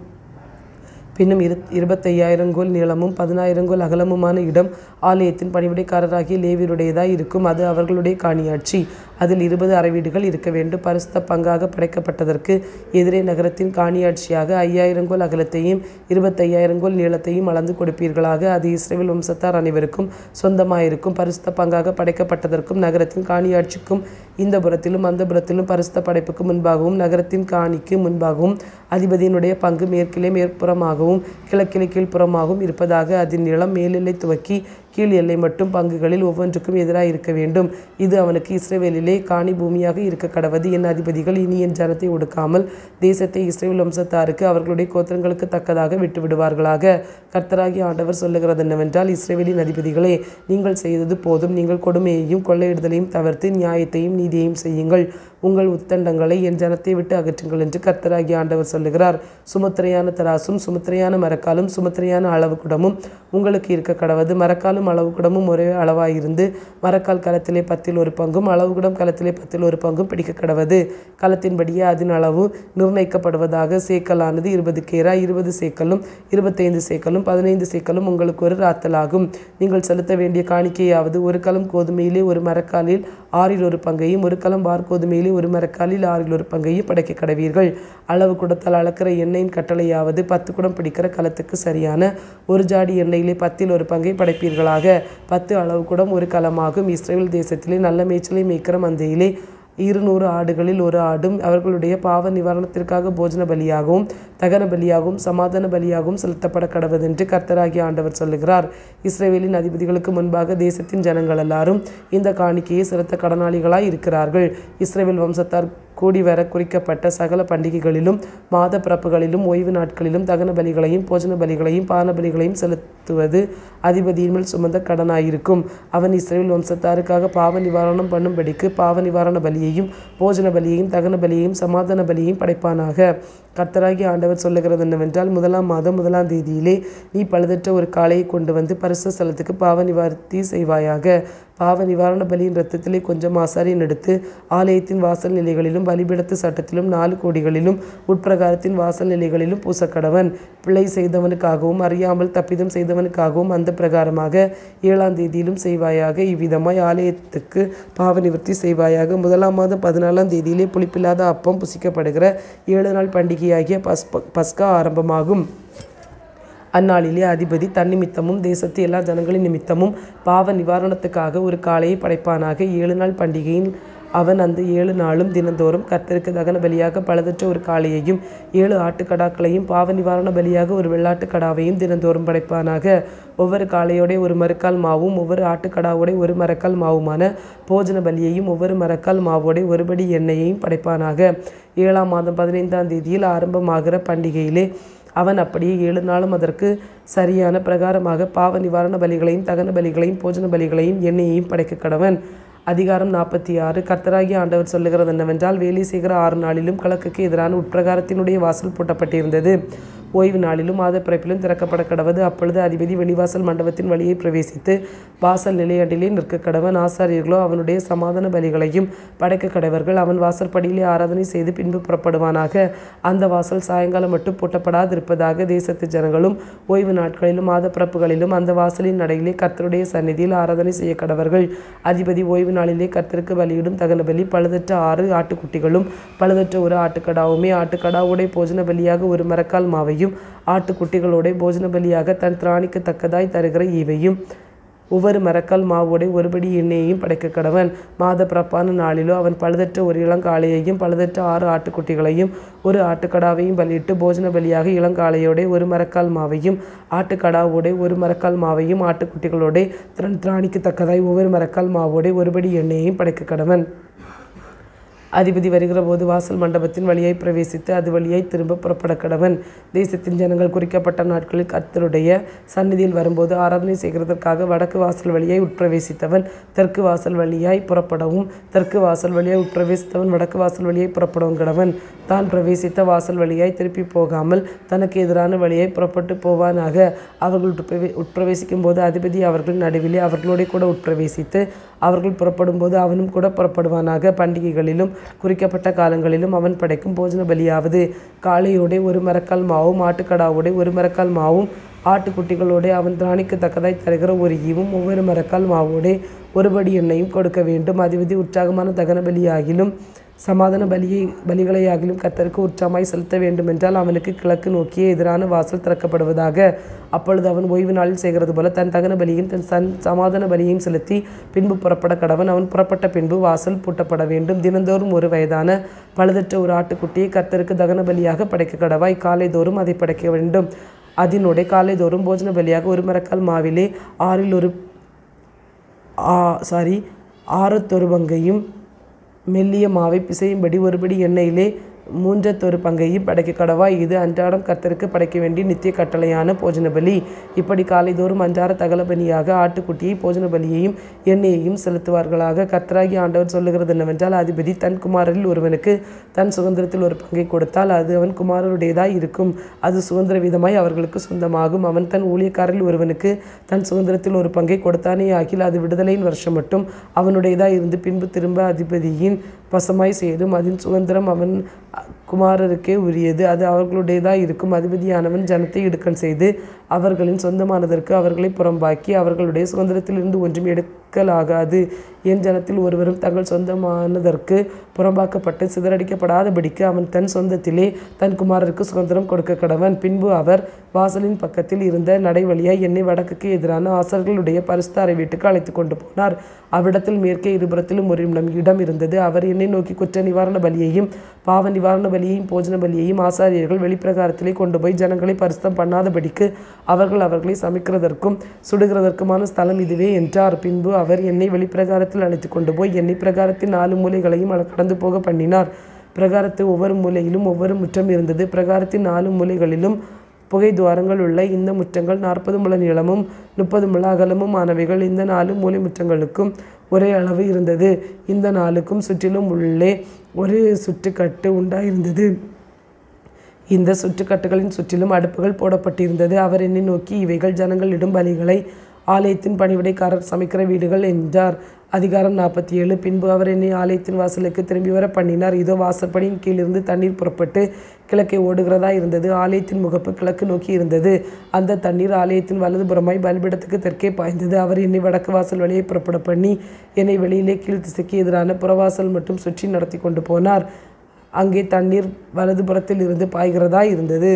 Speaker 1: பின்னும் இரு இருபத்தையாயிரம் கோல் நீளமும் பதினாயிரம் கோல் அகலமுமான இடம் ஆலயத்தின் பணிவிடைக்காரராகிய லேவியருடையதாய் இருக்கும் அது அவர்களுடைய காணியாட்சி அதில் இருபது அறைவீடுகள் இருக்க வேண்டும் பரிசுத்த பங்காக படைக்கப்பட்டதற்கு எதிரே நகரத்தின் காணியாட்சியாக ஐயாயிரம் கோல் அகலத்தையும் இருபத்தையாயிரம் கோல் நீளத்தையும் அளந்து கொடுப்பீர்களாக அது இஸ்ரேல் வம்சத்தார் அனைவருக்கும் சொந்தமாயிருக்கும் பரிசுத்த பங்காக படைக்கப்பட்டதற்கும் நகரத்தின் காணியாட்சிக்கும் இந்த புறத்திலும் அந்த புறத்திலும் பரிசுத்த படைப்புக்கு முன்பாகவும் நகரத்தின் காணிக்கு முன்பாகவும் அதிபதியினுடைய பங்கு மேற்கிலே மேற்புறமாகவும் கிழக்கிலே கீழ்ப்புறமாகவும் இருப்பதாக அதன் நிலம் மேலெல்லை துவக்கி கீழ் எல்லை மட்டும் பங்குகளில் ஒவ்வொன்றுக்கும் எதிராக இருக்க வேண்டும் இது அவனுக்கு இஸ்ரேவேலிலே காணி பூமியாக இருக்க கடவது என் அதிபதிகள் இனி என் ஜனத்தை ஒடுக்காமல் தேசத்தை இஸ்ரேல் வம்சத்தாருக்கு அவர்களுடைய கோத்திரங்களுக்கு தக்கதாக விட்டு விடுவார்களாக கர்த்தராகிய ஆண்டவர் சொல்லுகிறது என்னவென்றால் இஸ்ரேவேலின் அதிபதிகளே நீங்கள் செய்தது போதும் நீங்கள் கொடுமையையும் கொள்ளையிடுதலையும் தவிர்த்து நியாயத்தையும் நீதியையும் செய்யுங்கள் உங்கள் உத்தண்டங்களை என் ஜனத்தை விட்டு அகற்றுங்கள் என்று கர்த்தராகிய ஆண்டவர் சொல்லுகிறார் சுமுத்திரையான தராசும் சுமுத்திரையான மரக்காலும் சுமுத்திரையான அளவு குடமும் உங்களுக்கு இருக்க கடவது மரக்காலும் அளவு குடமும் ஒரே அளவாயிருந்து மரக்கால் களத்திலே பத்தில் ஒரு பங்கும் அளவு குடம் களத்திலே பத்தில் ஒரு பங்கும் பிடிக்க கடவது களத்தின்படியே அதன் அளவு நிர்ணயிக்கப்படுவதாக சேக்கலானது இருபது கேரா இருபது சேக்கலும் இருபத்தைந்து சேக்கலும் பதினைந்து சேக்கலும் உங்களுக்கு ஒரு ராத்தலாகும் நீங்கள் செலுத்த வேண்டிய காணிக்கையாவது ஒரு களம் கோதுமையிலே ஒரு மரக்காலில் ஆறில் ஒரு பங்கையும் ஒரு களம் வார் கோதுமையிலே ஒரு மரக்காலில் ஆறில் ஒரு பங்கையும் படைக்க கடவீர்கள் அளவு குடத்தால் அளக்கிற எண்ணெயின் கட்டளையாவது பத்து குடம் பிடிக்கிற களத்துக்கு சரியான ஒரு ஜாடி எண்ணெயிலே பத்தில் ஒரு பங்கை படைப்பீர்களாக பத்து அளவு குடம் ஒரு களமாகும் இஸ்ரேல் தேசத்திலே நல்ல மேய்ச்சலை மேய்க்கிற மந்தையிலே இருநூறு ஆடுகளில் ஒரு ஆடும் அவர்களுடைய பாவ நிவாரணத்திற்காக போஜன பலியாகவும் தகன பலியாகவும் சமாதான பலியாகவும் செலுத்தப்பட கடவதென்று கர்த்தராகிய ஆண்டவர் சொல்லுகிறார் இஸ்ரேவேலின் அதிபதிகளுக்கு முன்பாக தேசத்தின் ஜனங்கள் எல்லாரும் இந்த காணிக்கையை செலுத்த கடனாளிகளாய் இருக்கிறார்கள் இஸ்ரேல் வம்சத்தார் கூடி வர குறிக்கப்பட்ட சகல பண்டிகைகளிலும் மாத பிறப்புகளிலும் ஓய்வு நாட்களிலும் தகன பலிகளையும் போஜன பலிகளையும் பான பலிகளையும் செலுத்துவது அதிபதியின் மேல் சுமந்த கடனாயிருக்கும் அவன் இஸ்ரேல் வம்சத்தாருக்காக பாவ நிவாரணம் பண்ணும்படிக்கு பாவ நிவாரண பலியையும் போஜன பலியையும் தகன பலியையும் சமாதான பலியையும் படைப்பானாக கர்த்தராகி ஆண்டவர் சொல்லுகிறது என்னவென்றால் முதலாம் மாதம் முதலாம் தேதியிலே நீ பழுதற்ற ஒரு காளையை கொண்டு வந்து பரிசு ஸ்தலத்துக்கு பாவ நிவார்த்தி செய்வாயாக பாவ நிவாரண பலியின் ரத்தத்திலே கொஞ்சம் ஆசாரியன் எடுத்து ஆலயத்தின் வாசல் நிலைகளிலும் பலிபீடத்து சட்டத்திலும் நாலு கோடிகளிலும் உட்பிரகாரத்தின் வாசல் நிலைகளிலும் பூசக்கடவன் பிழை செய்தவனுக்காகவும் அறியாமல் தப்பிதம் செய்தவனுக்காகவும் அந்த பிரகாரமாக ஏழாம் தேதியிலும் செய்வாயாக இவ்விதமாய் ஆலயத்துக்கு பாவ நிவர்த்தி செய்வாயாக முதலாம் மாதம் பதினாலாம் தேதியிலே புளிப்பில்லாத அப்பம் புசிக்கப்படுகிற ஏழு நாள் பண்டிகையாகிய பஸ் பஸ்கா ஆரம்பமாகும் அந்நாளிலே அதிபதி தன்னிமித்தமும் தேசத்து எல்லா ஜனங்களின் நிமித்தமும் பாவ நிவாரணத்துக்காக ஒரு காளையை படைப்பானாக ஏழு நாள் பண்டிகையின் அவன் அந்த ஏழு நாளும் தினந்தோறும் கர்த்தருக்கு தகன பலியாக பழுதற்ற ஒரு காளையையும் ஏழு ஆட்டுக்கடாக்களையும் பாவ நிவாரண பலியாக ஒரு வெள்ளாட்டுக் கடாவையும் தினந்தோறும் படைப்பானாக ஒவ்வொரு காளையோட ஒரு மரக்கால் மாவும் ஒவ்வொரு ஆட்டுக்கடாவோட ஒரு மரக்கால் மாவுமான போஜன பலியையும் ஒவ்வொரு மரக்கால் மாவோட ஒருபடி எண்ணெயையும் படைப்பானாக ஏழாம் மாதம் பதினைந்தாம் தேதியில் ஆரம்பமாகிற பண்டிகையிலே அவன் அப்படியே ஏழு நாளும் அதற்கு சரியான பிரகாரமாக பாவ நிவாரண பலிகளையும் தகன பலிகளையும் போஜன பலிகளையும் எண்ணெயையும் படைக்க கடவன் அதிகாரம் நாற்பத்தி ஆறு கர்த்தராகிய ஆண்டவர் சொல்லுகிறது என்னவென்றால் வேலை செய்கிற ஆறு நாளிலும் கிழக்குக்கு எதிரான உட்பிரகாரத்தினுடைய வாசல் பூட்டப்பட்டிருந்தது ஓய்வு நாளிலும் மாத பிறப்பிலும் திறக்கப்பட கடவது அப்பொழுது அதிபதி வெளிவாசல் மண்டபத்தின் வழியை பிரவேசித்து வாசல் நிலையண்டிலே நிற்க கடவன் ஆசாரியர்களோ அவனுடைய சமாதான பலிகளையும் படைக்க கடவர்கள் அவன் வாசல் படியிலே ஆராதனை செய்து பின்பு புறப்படுவானாக அந்த வாசல் சாயங்காலம் மட்டும் பூட்டப்படாதிருப்பதாக தேசத்து ஜனங்களும் ஓய்வு நாட்களிலும் மாத பிறப்புகளிலும் அந்த வாசலின் நடையிலே கர்த்தருடைய சந்நிதியில் ஆராதனை செய்ய கடவர்கள் அதிபதி ஓய்வு நாளிலே கர்த்தருக்கு பலியிடும் தகன பலி பழுதற்ற ஆறு ஆட்டுக்குட்டிகளும் பழுதற்ற ஒரு ஆட்டுக்கடாவுமே ஆட்டுக்கடாவுடைய போஜன பலியாக ஒரு மரக்கால் மாவையும் ஆட்டுக்குட்டிகளோட போஜன பலியாக தன் திராணிக்கு தக்கதாய் தருகிற ஈவையும் ஒவ்வொரு மரக்கால் மாவோடை ஒருபடி எண்ணெயையும் படைக்க கடவன் மாத பிறப்பான நாளிலோ அவன் பழுதற்ற ஒரு இளங்காளையையும் பழுதற்ற ஆறு ஆட்டுக்குட்டிகளையும் ஒரு ஆட்டுக்கடாவையும் பலியிட்டு போஜன பலியாக இளங்காளையோட ஒரு மரக்கால் மாவையும் ஆட்டுக்கடாவோட ஒரு மரக்கால் மாவையும் ஆட்டுக்குட்டிகளோட திறன் திராணிக்கு தக்கதாய் ஒவ்வொரு மரக்கால் மாவோட ஒருபடி எண்ணெயையும் படைக்க கடவன் அதிபதி வருகிற போது வாசல் மண்டபத்தின் வழியாய் பிரவேசித்து அது வழியாய் திரும்ப புறப்பட கடவன் தேசத்தின் ஜனங்கள் குறிக்கப்பட்ட நாட்களில் கர்த்தருடைய சந்நிதியில் வரும்போது ஆராதனை செய்கிறதற்காக வடக்கு வாசல் வழியாய் உட்பிரவேசித்தவன் தெற்கு வாசல் வழியாய் புறப்படவும் தெற்கு வாசல் வழியாய் உட்பிரவேசித்தவன் வடக்கு வாசல் வழியாய் புறப்படவும் கடவன் தான் பிரவேசித்த வாசல் வழியாய் திருப்பி போகாமல் தனக்கு எதிரான வழியாய் புறப்பட்டு போவானாக அவர்கள் உட்பிரவே உட்பிரவேசிக்கும் போது அதிபதி அவர்கள் நடுவிலே அவர்களோட கூட உட்பிரவேசித்து அவர்கள் புறப்படும் போது அவனும் கூட புறப்படுவானாக பண்டிகைகளிலும் குறிக்கப்பட்ட காலங்களிலும் அவன் படைக்கும் போஜன பலியாவது காளையோட ஒரு மரக்கால் மாவும் ஆட்டுக்கடாவோட ஒரு மரக்கால் மாவும் ஆட்டுக்குட்டிகளோட அவன் திராணிக்கு தக்கதாய் தருகிற ஒரு ஈவும் ஒவ்வொரு மரக்கால் மாவோட ஒருபடி எண்ணெயும் கொடுக்க வேண்டும் அதிபதி உற்சாகமான தகன பலியாகிலும் சமாதான பலியை பலிகளையாகிலும் கத்தருக்கு உற்சாகமாய் செலுத்த வேண்டுமென்றால் அவனுக்கு கிழக்கு நோக்கிய எதிரான வாசல் திறக்கப்படுவதாக அப்பொழுது அவன் ஓய்வு நாளில் செய்கிறது போல தன் தகன பலியும் தன் சன் சமாதான பலியையும் செலுத்தி பின்பு புறப்பட கடவன் அவன் புறப்பட்ட பின்பு வாசல் பூட்டப்பட வேண்டும் தினந்தோறும் ஒரு வயதான பழுதற்ற ஒரு ஆட்டுக்குட்டியை கர்த்தருக்கு தகன பலியாக படைக்க கடவாய் காலைதோறும் அதை படைக்க வேண்டும் அதனுடைய காலைதோறும் போஜன பலியாக ஒரு மரக்கால் மாவிலே ஆறில் ஒரு சாரி ஆறத்தொரு பங்கையும் மெல்லிய மாவை பிசையும்படி ஒருபடி எண்ணெயிலே மூன்றத்தொரு பங்கையும் படைக்க கடவாய் இது அன்றாடம் கர்த்தருக்கு படைக்க வேண்டிய நித்திய கட்டளையான போஜன பலி இப்படி காலைதோறும் அன்றாட தகல பலியாக ஆட்டுக்குட்டியை போஜன பலியையும் எண்ணெயையும் செலுத்துவார்களாக கர்த்தராகி ஆண்டவர் சொல்லுகிறது என்னவென்றால் அதிபதி தன் குமாரரில் ஒருவனுக்கு தன் சுதந்திரத்தில் ஒரு பங்கை கொடுத்தால் அது அவன் குமாரருடையதாய் இருக்கும் அது சுதந்திர விதமாய் அவர்களுக்கு சொந்தமாகும் அவன் தன் ஊழியக்காரில் ஒருவனுக்கு தன் சுதந்திரத்தில் ஒரு பங்கை கொடுத்தானே ஆகில் அது விடுதலையின் வருஷம் மட்டும் அவனுடையதாய் இருந்து பின்பு திரும்ப அதிபதியின் வசமாய் செய்தும் அதன் சுதந்திரம் அவன் குமாரருக்கே உரியது அது அவர்களுடையதாக இருக்கும் அதிபதியானவன் ஜனத்தை இடுக்கண் செய்து அவர்களின் சொந்தமானதற்கு அவர்களை புறம்பாக்கி அவர்களுடைய சுதந்திரத்திலிருந்து ஒன்றும் எடுக்கலாகாது என் ஜனத்தில் ஒருவரும் தங்கள் சொந்தமானதற்கு புறம்பாக்கப்பட்டு சிதறடிக்கப்படாதபடிக்கு அவன் தன் சொந்தத்திலே தன் குமாரருக்கு சுதந்திரம் கொடுக்க கடவன் பின்பு அவர் வாசலின் பக்கத்தில் இருந்த நடைவழியாய் என்னை வடக்குக்கு எதிரான ஆசர்களுடைய பரிசுத்தாரை வீட்டுக்கு அழைத்து கொண்டு போனார் அவ்விடத்தில் மேற்கே இருபுறத்திலும் ஒரு இடம் இடம் இருந்தது அவர் என்னை நோக்கி குற்ற நிவாரண பலியையும் பாவ நிவாரண பலியையும் போஜன பலியையும் ஆசாரியர்கள் வெளிப்பிரகாரத்திலே கொண்டு போய் ஜனங்களை பரிசுத்தம் பண்ணாதபடிக்கு அவர்கள் அவர்களை சமைக்கிறதற்கும் சுடுகிறதற்குமான ஸ்தலம் இதுவே என்றார் பின்பு அவர் என்னை வெளிப்பிரகாரத்தில் அழைத்து கொண்டு போய் என்னை பிரகாரத்தின் நாலு மூலைகளையும் கடந்து போக பண்ணினார் பிரகாரத்து ஒவ்வொரு மூலையிலும் ஒவ்வொரு முற்றம் இருந்தது பிரகாரத்தின் நாலு மூலைகளிலும் புகை துவாரங்கள் உள்ள இந்த முற்றங்கள் நாற்பது முழ நீளமும் முப்பது முழ அகலமும் ஆனவைகள் இந்த நாலு மூலை முற்றங்களுக்கும் ஒரே அளவு இருந்தது இந்த நாளுக்கும் சுற்றிலும் உள்ளே ஒரு சுற்றுக்கட்டு உண்டாயிருந்தது இந்த சுற்றுக்கட்டுகளின் சுற்றிலும் அடுப்புகள் போடப்பட்டிருந்தது அவர் என்னை நோக்கி இவைகள் ஜனங்கள் இடும் பலிகளை ஆலயத்தின் பணிவிடைக்காரர் சமைக்கிற வீடுகள் என்றார் அதிகாரம் நாற்பத்தி ஏழு பின்பு அவர் என்னை ஆலயத்தின் வாசலுக்கு திரும்பி வர பண்ணினார் இதோ வாசற்படியின் கீழிருந்து தண்ணீர் புறப்பட்டு கிழக்கே ஓடுகிறதா இருந்தது ஆலயத்தின் முகப்பு கிழக்கு நோக்கி இருந்தது அந்த தண்ணீர் ஆலயத்தின் வலதுபுறமாய் பலிபிடத்துக்கு தெற்கே பாய்ந்தது அவர் என்னை வடக்கு வாசல் வழியை புறப்பட பண்ணி என்னை வெளியிலே கீழ் திசைக்கு எதிரான புறவாசல் மட்டும் சுற்றி நடத்தி கொண்டு போனார் அங்கே தண்ணீர் வலதுபுறத்தில் இருந்து பாய்கிறதா இருந்தது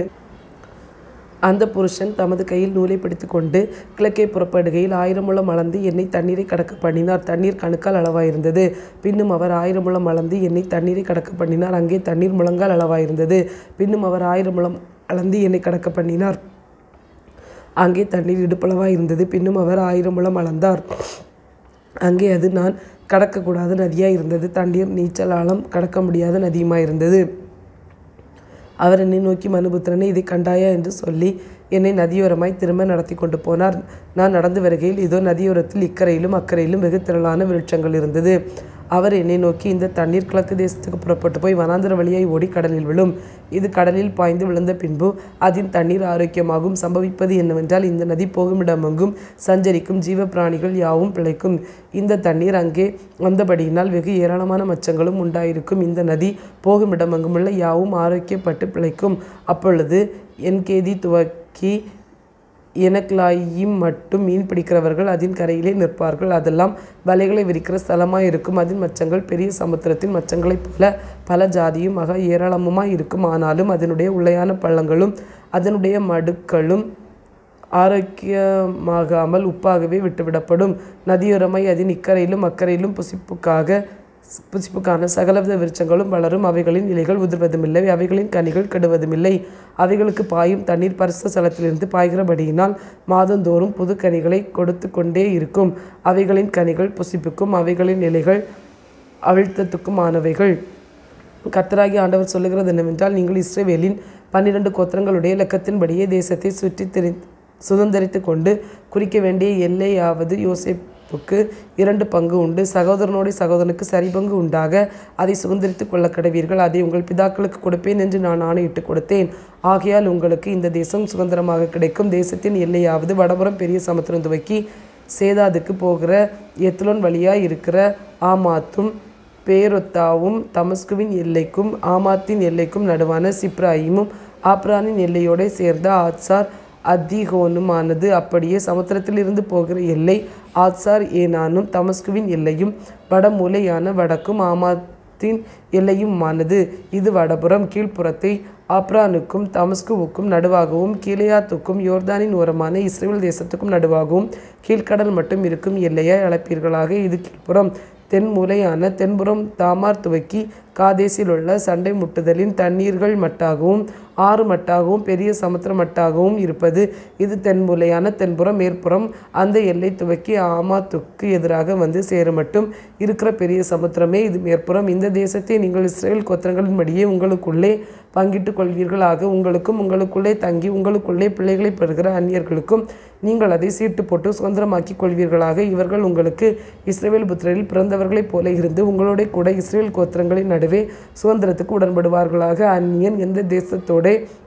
Speaker 1: அந்த புருஷன் தமது கையில் நூலை பிடித்து கொண்டு கிழக்கே புறப்படுகையில் ஆயிரம் முழம் அளந்து என்னை தண்ணீரை கடக்க பண்ணினார் தண்ணீர் கணுக்கால் அளவாயிருந்தது பின்னும் அவர் ஆயிரம் முழம் அளந்து என்னை தண்ணீரை கடக்க பண்ணினார் அங்கே தண்ணீர் முழங்கால் அளவாயிருந்தது பின்னும் அவர் ஆயிரம் முழம் அளந்து என்னை கடக்க பண்ணினார் அங்கே தண்ணீர் இடுப்பளவாக இருந்தது பின்னும் அவர் ஆயிரம் முழம் அளந்தார் அங்கே அது நான் கடக்கக்கூடாத நதியாக இருந்தது தண்ணீர் நீச்சல் ஆழம் கடக்க முடியாத நதியுமாக இருந்தது அவர் என்னை நோக்கி மனுபுத்திரனே இதை கண்டாயா என்று சொல்லி என்னை நதியோரமாய் திரும்ப நடத்தி கொண்டு போனார் நான் நடந்து வருகையில் இதோ நதியோரத்தில் இக்கரையிலும் அக்கறையிலும் வெகு திரளான விருட்சங்கள் இருந்தது அவர் என்னை நோக்கி இந்த தண்ணீர் கிழக்கு தேசத்துக்கு புறப்பட்டு போய் வனாந்திர வழியாய் ஓடி கடலில் விழும் இது கடலில் பாய்ந்து விழுந்த பின்பு அதன் தண்ணீர் ஆரோக்கியமாகும் சம்பவிப்பது என்னவென்றால் இந்த நதி போகுமிடமெங்கும் சஞ்சரிக்கும் ஜீவ பிராணிகள் யாவும் பிழைக்கும் இந்த தண்ணீர் அங்கே வந்தபடியினால் வெகு ஏராளமான மச்சங்களும் உண்டாயிருக்கும் இந்த நதி போகுமிடமெங்குமுள்ள யாவும் ஆரோக்கியப்பட்டு பிழைக்கும் அப்பொழுது என் கேதி துவக்கி எனக்லாயும் மட்டும் மீன் பிடிக்கிறவர்கள் அதன் கரையிலே நிற்பார்கள் அதெல்லாம் வலைகளை விரிக்கிற ஸ்தலமாய் இருக்கும் அதன் மச்சங்கள் பெரிய சமுத்திரத்தின் மச்சங்களைப் போல பல ஜாதியும் மகா ஏராளமுமாய் இருக்கும் ஆனாலும் அதனுடைய உள்ளையான பள்ளங்களும் அதனுடைய மடுக்களும் ஆரோக்கியமாகாமல் உப்பாகவே விட்டுவிடப்படும் நதியோரமாய் அதன் இக்கரையிலும் அக்கறையிலும் புசிப்புக்காக புசிப்புக்கான சகலவித விருட்சங்களும் வளரும் அவைகளின் இலைகள் உதிர்வதுமில்லை அவைகளின் கனிகள் கெடுவதுமில்லை அவைகளுக்கு பாயும் தண்ணீர் பரிசு ஸ்தலத்திலிருந்து பாய்கிறபடியினால் மாதந்தோறும் புது கனிகளை கொடுத்து கொண்டே இருக்கும் அவைகளின் கனிகள் புசிப்புக்கும் அவைகளின் இலைகள் அவிழ்த்தத்துக்குமானவைகள் கர்த்தராகி ஆண்டவர் சொல்லுகிறது என்னவென்றால் நீங்கள் இஸ்ரவேலின் பன்னிரண்டு கோத்திரங்களுடைய இலக்கத்தின்படியே தேசத்தை சுற்றி திரி சுதந்திரித்து கொண்டு குறிக்க வேண்டிய எல்லையாவது யோசேப்புக்கு இரண்டு பங்கு உண்டு சகோதரனோடு சகோதரனுக்கு சரி பங்கு உண்டாக அதை சுதந்திரித்து கொள்ள கடவீர்கள் அதை உங்கள் பிதாக்களுக்கு கொடுப்பேன் என்று நான் ஆணையிட்டு கொடுத்தேன் ஆகையால் உங்களுக்கு இந்த தேசம் சுதந்திரமாக கிடைக்கும் தேசத்தின் எல்லையாவது வடபுறம் பெரிய சமுத்திரம் துவக்கி சேதாதுக்கு போகிற எத்லோன் வழியாய் இருக்கிற ஆமாத்தும் பேரொத்தாவும் தமஸ்குவின் எல்லைக்கும் ஆமாத்தின் எல்லைக்கும் நடுவான சிப்ராயிமும் ஆப்ரானின் எல்லையோடு சேர்ந்த ஆத்சார் அதிகோனுமானது அப்படியே சமுத்திரத்திலிருந்து போகிற எல்லை ஆத்சார் ஏனானும் தமஸ்குவின் எல்லையும் வடமூலையான வடக்கும் ஆமாத்தின் எல்லையுமானது இது வடபுறம் கீழ்ப்புறத்தை ஆப்ரானுக்கும் தமஸ்குவுக்கும் நடுவாகவும் கீழையாத்துக்கும் யோர்தானின் ஓரமான இஸ்ரேல் தேசத்துக்கும் நடுவாகவும் கீழ்க்கடல் மட்டும் இருக்கும் எல்லையாய் அழைப்பீர்களாக இது கீழ்ப்புறம் தென் மூலையான தென்புறம் தாமார் துவக்கி காதேசில் உள்ள சண்டை முட்டுதலின் தண்ணீர்கள் மட்டாகவும் ஆறு மட்டாகவும் பெரிய சமுத்திர மட்டாகவும் இருப்பது இது தென்மூலையான தென்புறம் மேற்புறம் அந்த எல்லை துவக்கி ஆமாத்துக்கு எதிராக வந்து சேரும் மட்டும் இருக்கிற பெரிய சமுத்திரமே இது மேற்புறம் இந்த தேசத்தை நீங்கள் இஸ்ரேல் கோத்திரங்களின்படியே உங்களுக்குள்ளே பங்கிட்டுக் கொள்வீர்களாக உங்களுக்கும் உங்களுக்குள்ளே தங்கி உங்களுக்குள்ளே பிள்ளைகளை பெறுகிற அந்நியர்களுக்கும் நீங்கள் அதை சீட்டு போட்டு சுதந்திரமாக்கிக் கொள்வீர்களாக இவர்கள் உங்களுக்கு இஸ்ரேல் புத்திரரில் பிறந்தவர்களைப் போல இருந்து உங்களோட கூட இஸ்ரேல் கோத்திரங்களின் நடுவே சுதந்திரத்துக்கு உடன்படுவார்களாக அந்நியன் எந்த தேசத்தோட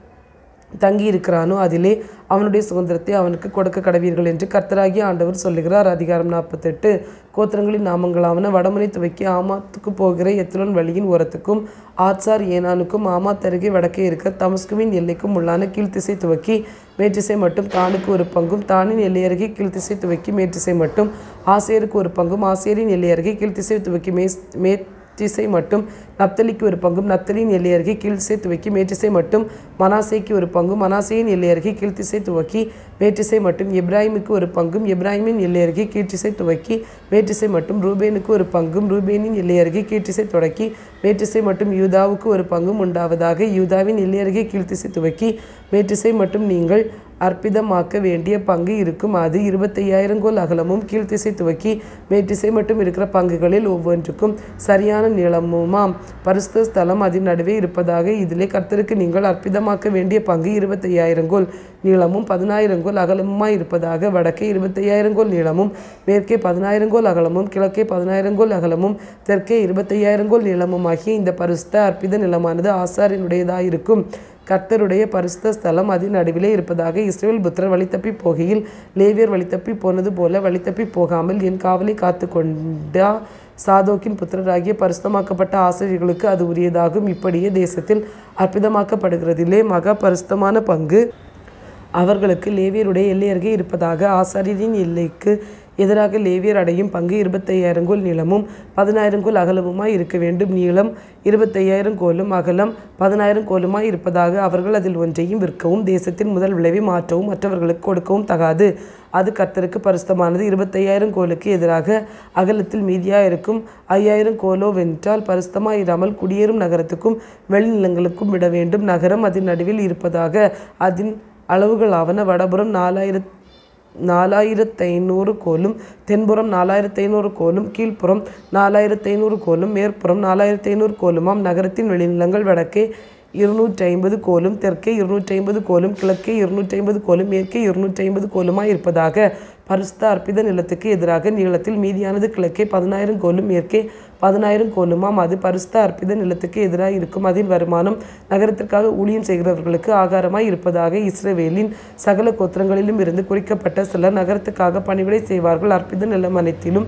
Speaker 1: தங்கி இருக்கிறானோ அதிலே அவனுடைய சுதந்திரத்தை அவனுக்கு கொடுக்க கடவீர்கள் என்று கர்த்தராகிய ஆண்டவர் சொல்லுகிறார் அதிகாரம் நாற்பத்தெட்டு கோத்திரங்களின் நாமங்களாவன வடமுனை துவக்கி ஆமாத்துக்கு போகிற எத்லோன் வழியின் ஓரத்துக்கும் ஆத்சார் ஏனானுக்கும் ஆமாத் அருகே வடக்கே இருக்க தமஸ்குவின் எல்லைக்கும் உள்ளான கீழ்த்திசை துவக்கி மேற்றிசை மட்டும் தானுக்கு ஒரு பங்கும் தானின் எல்லை அருகே கீழ்த்திசை துவக்கி மேற்றிசை மட்டும் ஆசேருக்கு ஒரு பங்கும் ஆசேரின் எல்லை அருகே கீழ்த்திசை துவக்கி மே மே திசை மட்டும் நப்தலிக்கு ஒரு பங்கும் நப்தலின் எல்லை அருகே கீழ்த்திசை துவக்கி மேற்றிசை மட்டும் மனாசேக்கு ஒரு பங்கும் மனாசேயின் எல்லை அருகே கீழ்த்திசை துவக்கி மேற்றிசை மட்டும் எப்ராஹிமுக்கு ஒரு பங்கும் எப்ராஹிமின் எல்லை அருகே கீழ்த்திசை துவக்கி மேற்றிசை மட்டும் ரூபேனுக்கு ஒரு பங்கும் ரூபேனின் எல்லை அருகே கீழ்த்திசை தொடக்கி மேற்றிசை மட்டும் யூதாவுக்கு ஒரு பங்கும் உண்டாவதாக யூதாவின் எல்லை அருகே கீழ்த்திசை துவக்கி மேற்றிசை மட்டும் நீங்கள் அற்பிதமாக்க வேண்டிய பங்கு இருக்கும் அது இருபத்தையாயிரம் கோல் அகலமும் கீழ்த்திசை துவக்கி மேற்றிசை மட்டும் இருக்கிற பங்குகளில் ஒவ்வொன்றுக்கும் சரியான நீளமுமாம் பரிசுத்த ஸ்தலம் அதன் நடுவே இருப்பதாக இதிலே கர்த்தருக்கு நீங்கள் அற்பிதமாக்க வேண்டிய பங்கு இருபத்தையாயிரம் கோல் நீளமும் பதினாயிரம் கோல் அகலமுமாய் இருப்பதாக வடக்கே இருபத்தையாயிரம் கோல் நீளமும் மேற்கே பதினாயிரம் கோல் அகலமும் கிழக்கே பதினாயிரம் கோல் அகலமும் தெற்கே இருபத்தையாயிரம் கோல் நீளமும் ஆகிய இந்த பரிசுத்த அற்பித நிலமானது ஆசாரினுடையதாயிருக்கும் கர்த்தருடைய பரிசுத்த ஸ்தலம் அதன் நடுவிலே இருப்பதாக இஸ்ரேல் புத்திரர் வழித்தப்பி போகையில் லேவியர் வழித்தப்பி போனது போல வழித்தப்பி போகாமல் என் காவலை காத்து கொண்டா சாதோக்கின் புத்திரராகிய பரிசுத்தமாக்கப்பட்ட ஆசிரியர்களுக்கு அது உரியதாகும் இப்படியே தேசத்தில் அற்புதமாக்கப்படுகிறதிலே மகா பரிசுத்தமான பங்கு அவர்களுக்கு லேவியருடைய எல்லை அருகே இருப்பதாக ஆசாரியரின் எல்லைக்கு எதிராக லேவியர் அடையும் பங்கு இருபத்தையாயிரம் கோல் நீளமும் பதினாயிரம் கோல் அகலமுமாய் இருக்க வேண்டும் நீளம் இருபத்தையாயிரம் கோலும் அகலம் பதினாயிரம் கோலுமாய் இருப்பதாக அவர்கள் அதில் ஒன்றையும் விற்கவும் தேசத்தின் முதல் விளைவை மாற்றவும் மற்றவர்களுக்கு கொடுக்கவும் தகாது அது கர்த்தருக்கு பரிசுத்தமானது இருபத்தையாயிரம் கோலுக்கு எதிராக அகலத்தில் மீதியாக இருக்கும் ஐயாயிரம் கோலோ வென்றால் பரிசுத்தமாக இராமல் குடியேறும் நகரத்துக்கும் வெளிநிலங்களுக்கும் விட வேண்டும் நகரம் அதன் நடுவில் இருப்பதாக அதன் அளவுகளாவன வடபுறம் நாலாயிரத் நாலாயிரத்து ஐநூறு கோலும் தென்புறம் நாலாயிரத்து ஐநூறு கோலும் கீழ்ப்புறம் நாலாயிரத்து ஐநூறு கோலும் மேற்புறம் நாலாயிரத்து ஐநூறு கோலுமாம் நகரத்தின் வெளிநிலங்கள் வடக்கே இருநூற்றி ஐம்பது கோலும் தெற்கே இருநூற்றி ஐம்பது கோலும் கிழக்கே இருநூற்றி ஐம்பது கோலும் மேற்கே இருநூற்றி ஐம்பது கோலுமாய் இருப்பதாக பரிசுத்த அற்பித நிலத்துக்கு எதிராக நீளத்தில் மீதியானது கிழக்கே பதினாயிரம் கோலும் மேற்கே பதினாயிரம் கோலுமாம் அது பரிசுத்த அற்பித நிலத்துக்கு எதிராக இருக்கும் அதின் வருமானம் நகரத்திற்காக ஊழியம் செய்கிறவர்களுக்கு ஆகாரமாய் இருப்பதாக இஸ்ரவேலின் சகல கோத்திரங்களிலும் இருந்து குறிக்கப்பட்ட சிலர் நகரத்துக்காக பணிவிடை செய்வார்கள் அற்பித நிலம் அனைத்திலும்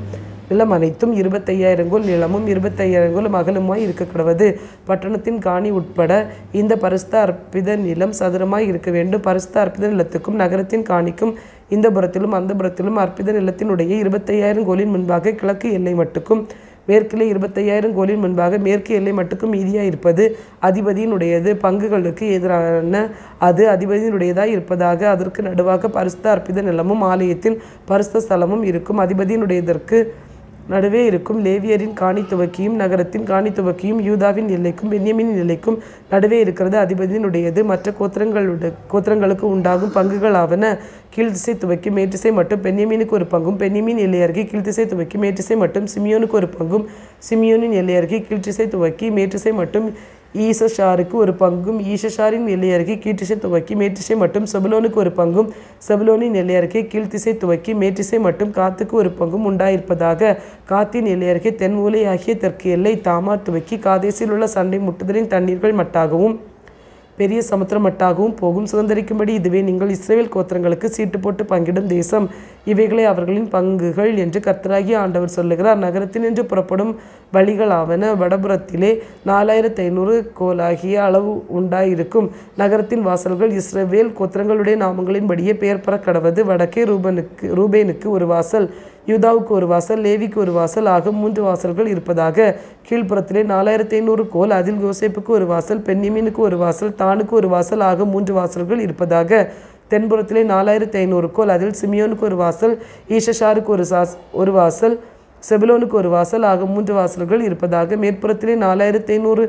Speaker 1: நிலம் அனைத்தும் இருபத்தையாயிரம் கோல் நிலமும் இருபத்தையாயிரம் கோல் அகலமாய் இருக்க கிடவது பட்டணத்தின் காணி உட்பட இந்த பரிசுத்த அற்பித நிலம் சதுரமாய் இருக்க வேண்டும் பரிசுத்த அற்பித நிலத்துக்கும் நகரத்தின் காணிக்கும் இந்த புறத்திலும் அந்த புறத்திலும் அற்பித நிலத்தினுடைய இருபத்தையாயிரம் கோலின் முன்பாக கிழக்கு எல்லை மட்டுக்கும் மேற்கிலே இருபத்தையாயிரம் கோலின் முன்பாக மேற்கு எல்லை மட்டுக்கும் மீதியாக இருப்பது அதிபதியினுடையது பங்குகளுக்கு எதிரான அது அதிபதியினுடையதாய் இருப்பதாக அதற்கு நடுவாக பரிசுத்த அற்பித நிலமும் ஆலயத்தின் பரிசுத்த ஸ்தலமும் இருக்கும் அதிபதியினுடையதற்கு நடுவே இருக்கும் லேவியரின் காணி துவக்கியும் நகரத்தின் காணி துவக்கியும் யூதாவின் எல்லைக்கும் பென்யமின் எல்லைக்கும் நடுவே இருக்கிறது அதிபதியினுடையது மற்ற கோத்திரங்களுடைய கோத்திரங்களுக்கு உண்டாகும் பங்குகளாவன கீழ்த்திசை துவக்கி மேற்றிசை மட்டும் பென்யமீனுக்கு ஒரு பங்கும் பென்யமீன் எல்லை அருகே கீழ்த்திசை துவக்கி மேற்றிசை மட்டும் சிமியோனுக்கு ஒரு பங்கும் சிமியோனின் எல்லை அருகே கீழ்த்திசை துவக்கி மேற்றிசை மட்டும் ஈசஷாருக்கு ஒரு பங்கும் ஈசஷாரின் எல்லை அருகே கீழ்த்திசை துவக்கி மேற்றிசை மட்டும் செபுலோனுக்கு ஒரு பங்கும் செபுலோனின் எல்லை அருகே கீழ்த்திசை துவக்கி மேற்றிசை மட்டும் காத்துக்கு ஒரு பங்கும் உண்டாயிருப்பதாக காத்தின் எல்லை அருகே தென் மூலை ஆகிய தெற்கு எல்லை தாமார் துவக்கி காதேசில் உள்ள சண்டை முட்டுதலின் தண்ணீர்கள் மட்டாகவும் பெரிய சமுத்திரம் மட்டாகவும் போகும் சுதந்திரிக்கும்படி இதுவே நீங்கள் இஸ்ரேல் கோத்திரங்களுக்கு சீட்டு போட்டு பங்கிடும் தேசம் இவைகளை அவர்களின் பங்குகள் என்று கர்த்தராகிய ஆண்டவர் சொல்லுகிறார் நகரத்தின் என்று புறப்படும் வழிகளாவன வடபுறத்திலே நாலாயிரத்தி ஐநூறு கோலாகிய அளவு உண்டாயிருக்கும் நகரத்தின் வாசல்கள் இஸ்ரவேல் கோத்திரங்களுடைய நாமங்களின்படியே பெயர் பெற கடவது வடக்கே ரூபனுக்கு ரூபேனுக்கு ஒரு வாசல் யூதாவுக்கு ஒரு வாசல் லேவிக்கு ஒரு வாசல் ஆக மூன்று வாசல்கள் இருப்பதாக கீழ்ப்புறத்திலே நாலாயிரத்தி ஐநூறு கோல் அதில் யோசேப்புக்கு ஒரு வாசல் பென்னிமீனுக்கு ஒரு வாசல் தானுக்கு ஒரு வாசல் ஆக மூன்று வாசல்கள் இருப்பதாக தென்புறத்திலே நாலாயிரத்தி ஐநூறு கோல் அதில் சிமியோனுக்கு ஒரு வாசல் ஈஷஷாருக்கு ஒரு சாஸ் ஒரு வாசல் செபுலோனுக்கு ஒரு வாசல் ஆக மூன்று வாசல்கள் இருப்பதாக மேற்புறத்திலே நாலாயிரத்தி ஐநூறு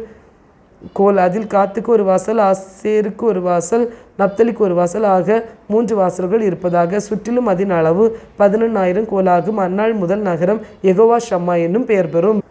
Speaker 1: கோல் அதில் காத்துக்கு ஒரு வாசல் ஆசேருக்கு ஒரு வாசல் நப்தலிக்கு ஒரு வாசல் ஆக மூன்று வாசல்கள் இருப்பதாக சுற்றிலும் அதன் அளவு பதினெண்ணாயிரம் கோலாகும் அந்நாள் முதல் நகரம் எகோவா ஷம்மா என்னும் பெயர் பெறும்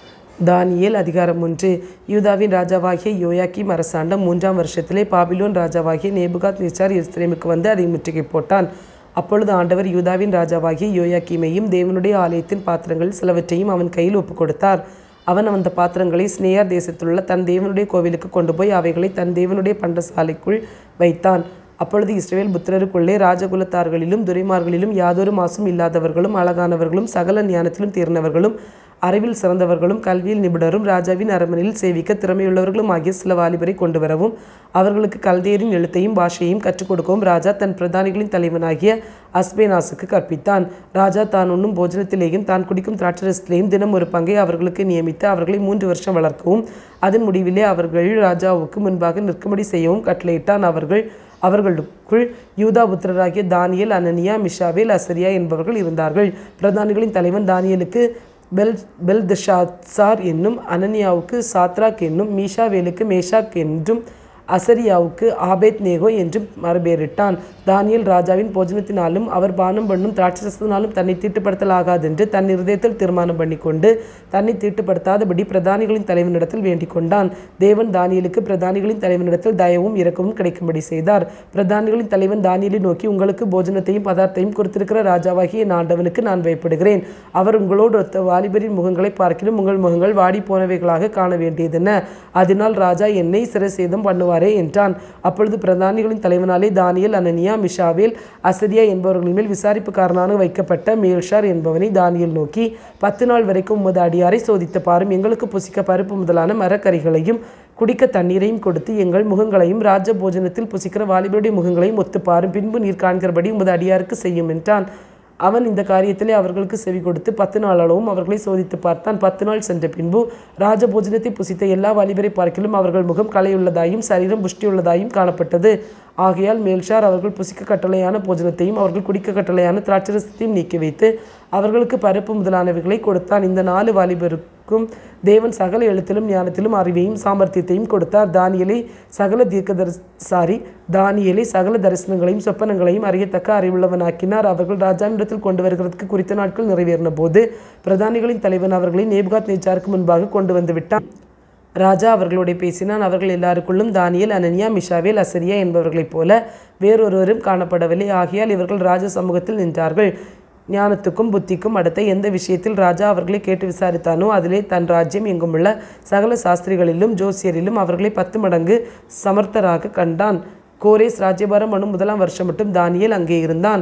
Speaker 1: தானியேல் அதிகாரம் ஒன்று யூதாவின் ராஜாவாகிய யோயாக்கிம் அரசாண்ட மூன்றாம் வருஷத்திலே பாபிலோன் ராஜாவாகிய நேபுகாத் நிச்சார் எருசலேமுக்கு வந்து அதை முற்றுகை போட்டான் அப்பொழுது ஆண்டவர் யூதாவின் ராஜாவாகிய யோயாக்கிமையும் தேவனுடைய ஆலயத்தின் பாத்திரங்கள் சிலவற்றையும் அவன் கையில் ஒப்புக் கொடுத்தார் அவன் அந்த பாத்திரங்களை ஸ்னேயார் தேசத்திலுள்ள தன் தேவனுடைய கோவிலுக்கு கொண்டு போய் அவைகளை தன் தேவனுடைய பண்டசாலைக்குள் வைத்தான் அப்பொழுது இஸ்ரவேல் புத்திரருக்குள்ளே ராஜகுலத்தார்களிலும் துரைமார்களிலும் யாதொரு மாசும் இல்லாதவர்களும் அழகானவர்களும் சகல ஞானத்திலும் தேர்ந்தவர்களும் அறிவில் சிறந்தவர்களும் கல்வியில் நிபுணரும் ராஜாவின் அரண்மனையில் சேவிக்க திறமையுள்ளவர்களும் ஆகிய சில வாலிபரை கொண்டு வரவும் அவர்களுக்கு கல்தேரின் எழுத்தையும் பாஷையையும் கற்றுக் கொடுக்கவும் ராஜா தன் பிரதானிகளின் தலைவனாகிய அஸ்பேனாசுக்கு கற்பித்தான் ராஜா தான் உண்ணும் போஜனத்திலேயும் தான் குடிக்கும் திராட்சரசத்திலேயும் தினம் ஒரு பங்கை அவர்களுக்கு நியமித்து அவர்களை மூன்று வருஷம் வளர்க்கவும் அதன் முடிவிலே அவர்கள் ராஜாவுக்கு முன்பாக நிற்கும்படி செய்யவும் கட்டளையிட்டான் அவர்கள் அவர்களுக்குள் யூதா புத்திரராகிய தானியேல் அனனியா மிஷாவேல் அசரியா என்பவர்கள் இருந்தார்கள் பிரதானிகளின் தலைவன் தானியேலுக்கு பெல் பெல்தஷாத்சார் என்னும் அனனியாவுக்கு சாத்ராக் என்னும் மீஷாவேலுக்கு மேஷாக் என்றும் அசரியாவுக்கு ஆபேத் நேகோ என்று மறுபெயரிட்டான் தானியேல் ராஜாவின் போஜனத்தினாலும் அவர் பானம் பண்ணும் திராட்சரசத்தினாலும் தன்னை தீட்டுப்படுத்தலாகாதென்று தன் இருதயத்தில் தீர்மானம் பண்ணிக்கொண்டு தன்னை தீட்டுப்படுத்தாதபடி பிரதானிகளின் தலைவனிடத்தில் வேண்டிக் கொண்டான் தேவன் தானியலுக்கு பிரதானிகளின் தலைவனிடத்தில் தயவும் இரக்கமும் கிடைக்கும்படி செய்தார் பிரதானிகளின் தலைவன் தானியலை நோக்கி உங்களுக்கு போஜனத்தையும் பதார்த்தையும் கொடுத்திருக்கிற ராஜாவாகிய என் ஆண்டவனுக்கு நான் பயப்படுகிறேன் அவர் உங்களோடு ஒத்த வாலிபரின் முகங்களை பார்க்கிலும் உங்கள் முகங்கள் வாடி போனவைகளாக காண வேண்டியதென்ன அதனால் ராஜா என்னை சிரசேதம் பண்ணுவாரே என்றான் அப்பொழுது பிரதானிகளின் தலைவனாலே தானியல் அனனியா மிஷாவேல் அசரியா என்பவர்களின் மேல் விசாரிப்புக்காரனாக வைக்கப்பட்ட மேல்ஷார் என்பவனை தானியல் நோக்கி பத்து நாள் வரைக்கும் உமது அடியாரை சோதித்து பாரும் எங்களுக்கு புசிக்க பருப்பு முதலான மரக்கறிகளையும் குடிக்க தண்ணீரையும் கொடுத்து எங்கள் முகங்களையும் ராஜ போஜனத்தில் புசிக்கிற வாலிபருடைய முகங்களையும் ஒத்து பாரும் பின்பு நீர் காண்கிறபடி உமது அடியாருக்கு செய்யும் என்றான் அவன் இந்த காரியத்திலே அவர்களுக்கு செவி கொடுத்து பத்து நாள் அளவும் அவர்களை சோதித்து பார்த்தான் பத்து நாள் சென்ற பின்பு ராஜபோஜனத்தை புசித்த எல்லா வாலிபரை பார்க்கிலும் அவர்கள் முகம் கலையுள்ளதாயும் சரீரம் புஷ்டியுள்ளதாயும் காணப்பட்டது ஆகையால் மேல்ஷார் அவர்கள் புசிக்க கட்டளையான போஜனத்தையும் அவர்கள் குடிக்க கட்டளையான திராட்சரசத்தையும் நீக்கி வைத்து அவர்களுக்கு பருப்பு முதலானவைகளை கொடுத்தான் இந்த நாலு வாலிபருக்கும் தேவன் சகல எழுத்திலும் ஞானத்திலும் அறிவையும் சாமர்த்தியத்தையும் கொடுத்தார் தானியலை சகல தீர்க்கதர் சாரி தானியலை சகல தரிசனங்களையும் சொப்பனங்களையும் அறியத்தக்க அறிவுள்ளவனாக்கினார் அவர்கள் ராஜாவிடத்தில் கொண்டு வருகிறதுக்கு குறித்த நாட்கள் நிறைவேறின போது பிரதானிகளின் தலைவன் அவர்களை நேபுகாத் நேச்சாருக்கு முன்பாக கொண்டு வந்து விட்டான் ராஜா அவர்களோட பேசினான் அவர்கள் எல்லாருக்குள்ளும் தானியல் அனனியா மிஷாவேல் அசரியா என்பவர்களைப் போல வேறொருவரும் காணப்படவில்லை ஆகையால் இவர்கள் ராஜ சமூகத்தில் நின்றார்கள் ஞானத்துக்கும் புத்திக்கும் அடுத்த எந்த விஷயத்தில் ராஜா அவர்களை கேட்டு விசாரித்தானோ அதிலே தன் ராஜ்யம் எங்குமுள்ள சகல சாஸ்திரிகளிலும் ஜோசியரிலும் அவர்களை பத்து மடங்கு சமர்த்தராக கண்டான் கோரேஸ் ராஜ்யபாரம் பண்ணும் முதலாம் வருஷம் மட்டும் தானியேல் அங்கே இருந்தான்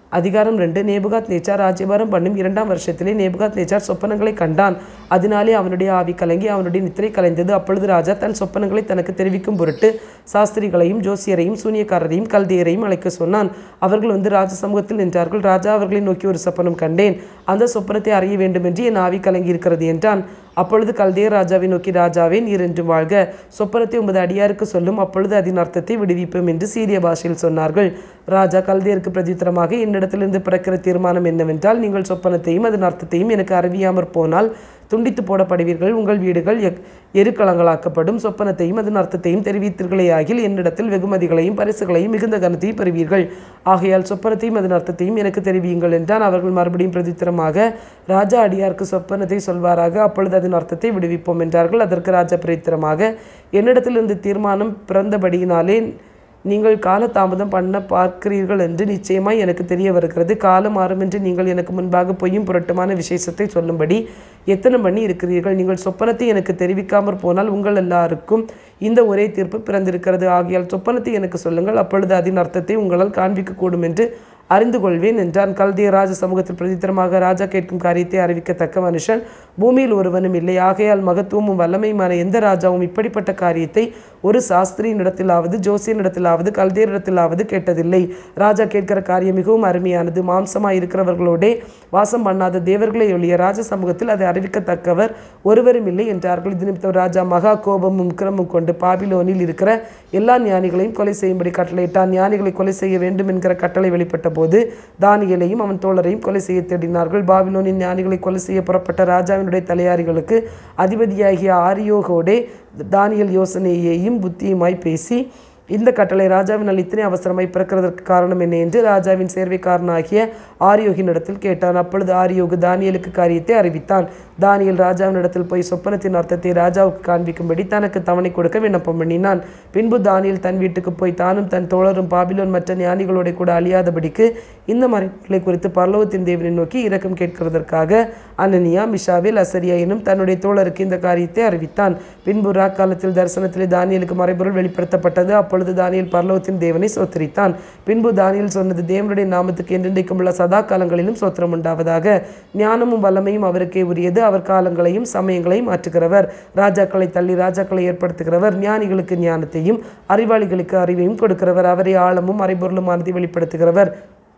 Speaker 1: அதிகாரம் ரெண்டு நேபுகாத் நேச்சார் ராஜ்யபாரம் பண்ணும் இரண்டாம் வருஷத்திலே நேபுகாத் நேச்சார் சொப்பனங்களை கண்டான் அதனாலே அவனுடைய ஆவி கலங்கி அவனுடைய நித்திரை கலைந்தது அப்பொழுது ராஜா தன் சொப்பனங்களை தனக்கு தெரிவிக்கும் பொருட்டு சாஸ்திரிகளையும் ஜோசியரையும் சூனியக்காரரையும் கல்தியரையும் அழைக்க சொன்னான் அவர்கள் வந்து ராஜ சமூகத்தில் நின்றார்கள் ராஜா அவர்களை நோக்கி ஒரு சொப்பனம் கண்டேன் அந்த சொப்பனத்தை அறிய வேண்டும் என்று என் ஆவி கலங்கி இருக்கிறது என்றான் அப்பொழுது கல்தேயர் ராஜாவை நோக்கி ராஜாவே நீர் என்று வாழ்க சொப்பனத்தை உமது அடியாருக்கு சொல்லும் அப்பொழுது அதன் அர்த்தத்தை விடுவிப்போம் என்று சீரிய பாஷையில் சொன்னார்கள் ராஜா கல்தேயருக்கு பிரதித்திரமாக என்னிடத்திலிருந்து பிறக்கிற தீர்மானம் என்னவென்றால் நீங்கள் சொப்பனத்தையும் அதன் அர்த்தத்தையும் எனக்கு அறிவியாமற் போனால் துண்டித்து போடப்படுவீர்கள் உங்கள் வீடுகள் எக்- எருக்களங்களாக்கப்படும் சொப்பனத்தையும் அதன் அர்த்தத்தையும் தெரிவித்தீர்களேயாகில் என்னிடத்தில் வெகுமதிகளையும் பரிசுகளையும் மிகுந்த கனத்தையும் பெறுவீர்கள் ஆகையால் சொப்பனத்தையும் அதன் அர்த்தத்தையும் எனக்கு தெரிவியுங்கள் என்றான் அவர்கள் மறுபடியும் பிரதித்திரமாக ராஜா அடியாருக்கு சொப்பனத்தை சொல்வாராக அப்பொழுது அதன் அர்த்தத்தை விடுவிப்போம் என்றார்கள் அதற்கு ராஜா பிரதித்திரமாக என்னிடத்திலிருந்து தீர்மானம் பிறந்தபடியினாலே நீங்கள் காலதாமதம் பண்ண பார்க்கிறீர்கள் என்று நிச்சயமாய் எனக்கு தெரிய வருகிறது காலம் மாறும் என்று நீங்கள் எனக்கு முன்பாக பொய்யும் புரட்டுமான விசேஷத்தை சொல்லும்படி எத்தனை பண்ணி இருக்கிறீர்கள் நீங்கள் சொப்பனத்தை எனக்கு தெரிவிக்காமற் போனால் உங்கள் எல்லாருக்கும் இந்த ஒரே தீர்ப்பு பிறந்திருக்கிறது ஆகையால் சொப்பனத்தை எனக்கு சொல்லுங்கள் அப்பொழுது அதன் அர்த்தத்தை உங்களால் காண்பிக்கக்கூடும் என்று அறிந்து கொள்வேன் என்றான் கல்திய ராஜ சமூகத்தில் பிரதித்திரமாக ராஜா கேட்கும் காரியத்தை அறிவிக்கத்தக்க மனுஷன் பூமியில் ஒருவனும் இல்லை ஆகையால் மகத்துவமும் வல்லமையுமான எந்த ராஜாவும் இப்படிப்பட்ட காரியத்தை ஒரு சாஸ்திரியினிடத்திலாவது ஜோசியனிடத்திலாவது கல்தியரிடத்திலாவது கேட்டதில்லை ராஜா கேட்கிற காரியம் மிகவும் அருமையானது மாம்சமாய் இருக்கிறவர்களோடே வாசம் பண்ணாத தேவர்களை ஒழிய ராஜ சமூகத்தில் அதை அறிவிக்கத்தக்கவர் ஒருவரும் இல்லை என்றார்கள் இது நிமித்தம் ராஜா மகா கோபமும் உக்கிரமும் கொண்டு பாபிலோனில் இருக்கிற எல்லா ஞானிகளையும் கொலை செய்யும்படி கட்டளையிட்டான் ஞானிகளை கொலை செய்ய வேண்டும் என்கிற கட்டளை வெளிப்பட்ட போது தானியலையும் அவன் தோழரையும் கொலை செய்ய தேடினார்கள் பாபிலோனின் ஞானிகளை கொலை செய்ய புறப்பட்ட ராஜாவினுடைய தலையாரிகளுக்கு அதிபதியாகிய ஆரியோகோடே தானியல் யோசனையையும் புத்தியுமாய் பேசி இந்த கட்டளை ராஜாவினால் இத்தனை அவசரமாய் பிறக்கிறதற்கு காரணம் என்ன என்று ராஜாவின் சேர்வைக்காரனாகிய ஆரியோகினிடத்தில் கேட்டான் அப்பொழுது ஆரியோகு தானியலுக்கு காரியத்தை அறிவித்தான் தானியல் ராஜாவினிடத்தில் போய் சொப்பனத்தின் அர்த்தத்தை ராஜாவுக்கு காண்பிக்கும்படி தனக்கு தவணை கொடுக்க விண்ணப்பம் பண்ணினான் பின்பு தானியல் தன் வீட்டுக்கு போய் தானும் தன் தோழரும் பாபிலோன் மற்ற ஞானிகளோட கூட அழியாதபடிக்கு இந்த மறைப்புகளை குறித்து பரலோகத்தின் தேவனை நோக்கி இரக்கம் கேட்கிறதற்காக அனனியா மிஷாவில் அசரியா எனும் தன்னுடைய தோழருக்கு இந்த காரியத்தை அறிவித்தான் பின்பு ராக்காலத்தில் தரிசனத்திலே தானியலுக்கு மறைபொருள் வெளிப்படுத்தப்பட்டது அப்பொழுது தானியல் பரலோகத்தின் தேவனை சோத்தரித்தான் பின்பு தானியல் சொன்னது தேவனுடைய நாமத்துக்கு என்றென்றைக்கும் உள்ள சதா காலங்களிலும் சோத்திரம் உண்டாவதாக ஞானமும் வல்லமையும் அவருக்கே உரியது அவர் காலங்களையும் சமயங்களையும் மாற்றுகிறவர் ராஜாக்களை தள்ளி ராஜாக்களை ஏற்படுத்துகிறவர் ஞானிகளுக்கு ஞானத்தையும் அறிவாளிகளுக்கு அறிவையும் கொடுக்கிறவர் அவரே ஆழமும் மறைபொருளுமானதை வெளிப்படுத்துகிறவர்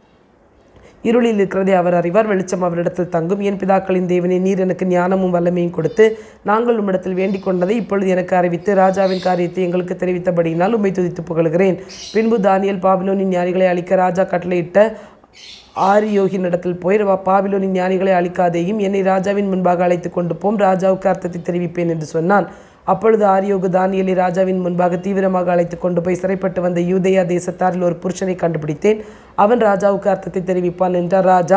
Speaker 1: இருளில் இருக்கிறதை அவர் அறிவார் வெளிச்சம் அவரிடத்தில் தங்கும் என் பிதாக்களின் தேவனே நீர் எனக்கு ஞானமும் வல்லமையும் கொடுத்து நாங்கள் உம்மிடத்தில் வேண்டிக் கொண்டதை இப்பொழுது எனக்கு அறிவித்து ராஜாவின் காரியத்தை எங்களுக்கு தெரிவித்தபடியினால் உம்மை துதித்து புகழுகிறேன் பின்பு தானியல் பாபிலோனின் ஞானிகளை அழிக்க ராஜா கட்டளையிட்ட ஆரியோகினிடத்தில் போய் "வா, பாபிலோனின் ஞானிகளை அழிக்காதேயும் என்னை ராஜாவின் முன்பாக அழைத்து கொண்டு போம் ராஜாவுக்கு அர்த்தத்தை தெரிவிப்பேன் என்று சொன்னான் அப்பொழுது ஆரியோகு தானியலை ராஜாவின் முன்பாக தீவிரமாக அழைத்து கொண்டு போய் சிறைப்பட்டு வந்த யூதேயா தேசத்தாரில் ஒரு புருஷனை கண்டுபிடித்தேன் அவன் ராஜாவுக்கு அர்த்தத்தை தெரிவிப்பான் என்றார் ராஜா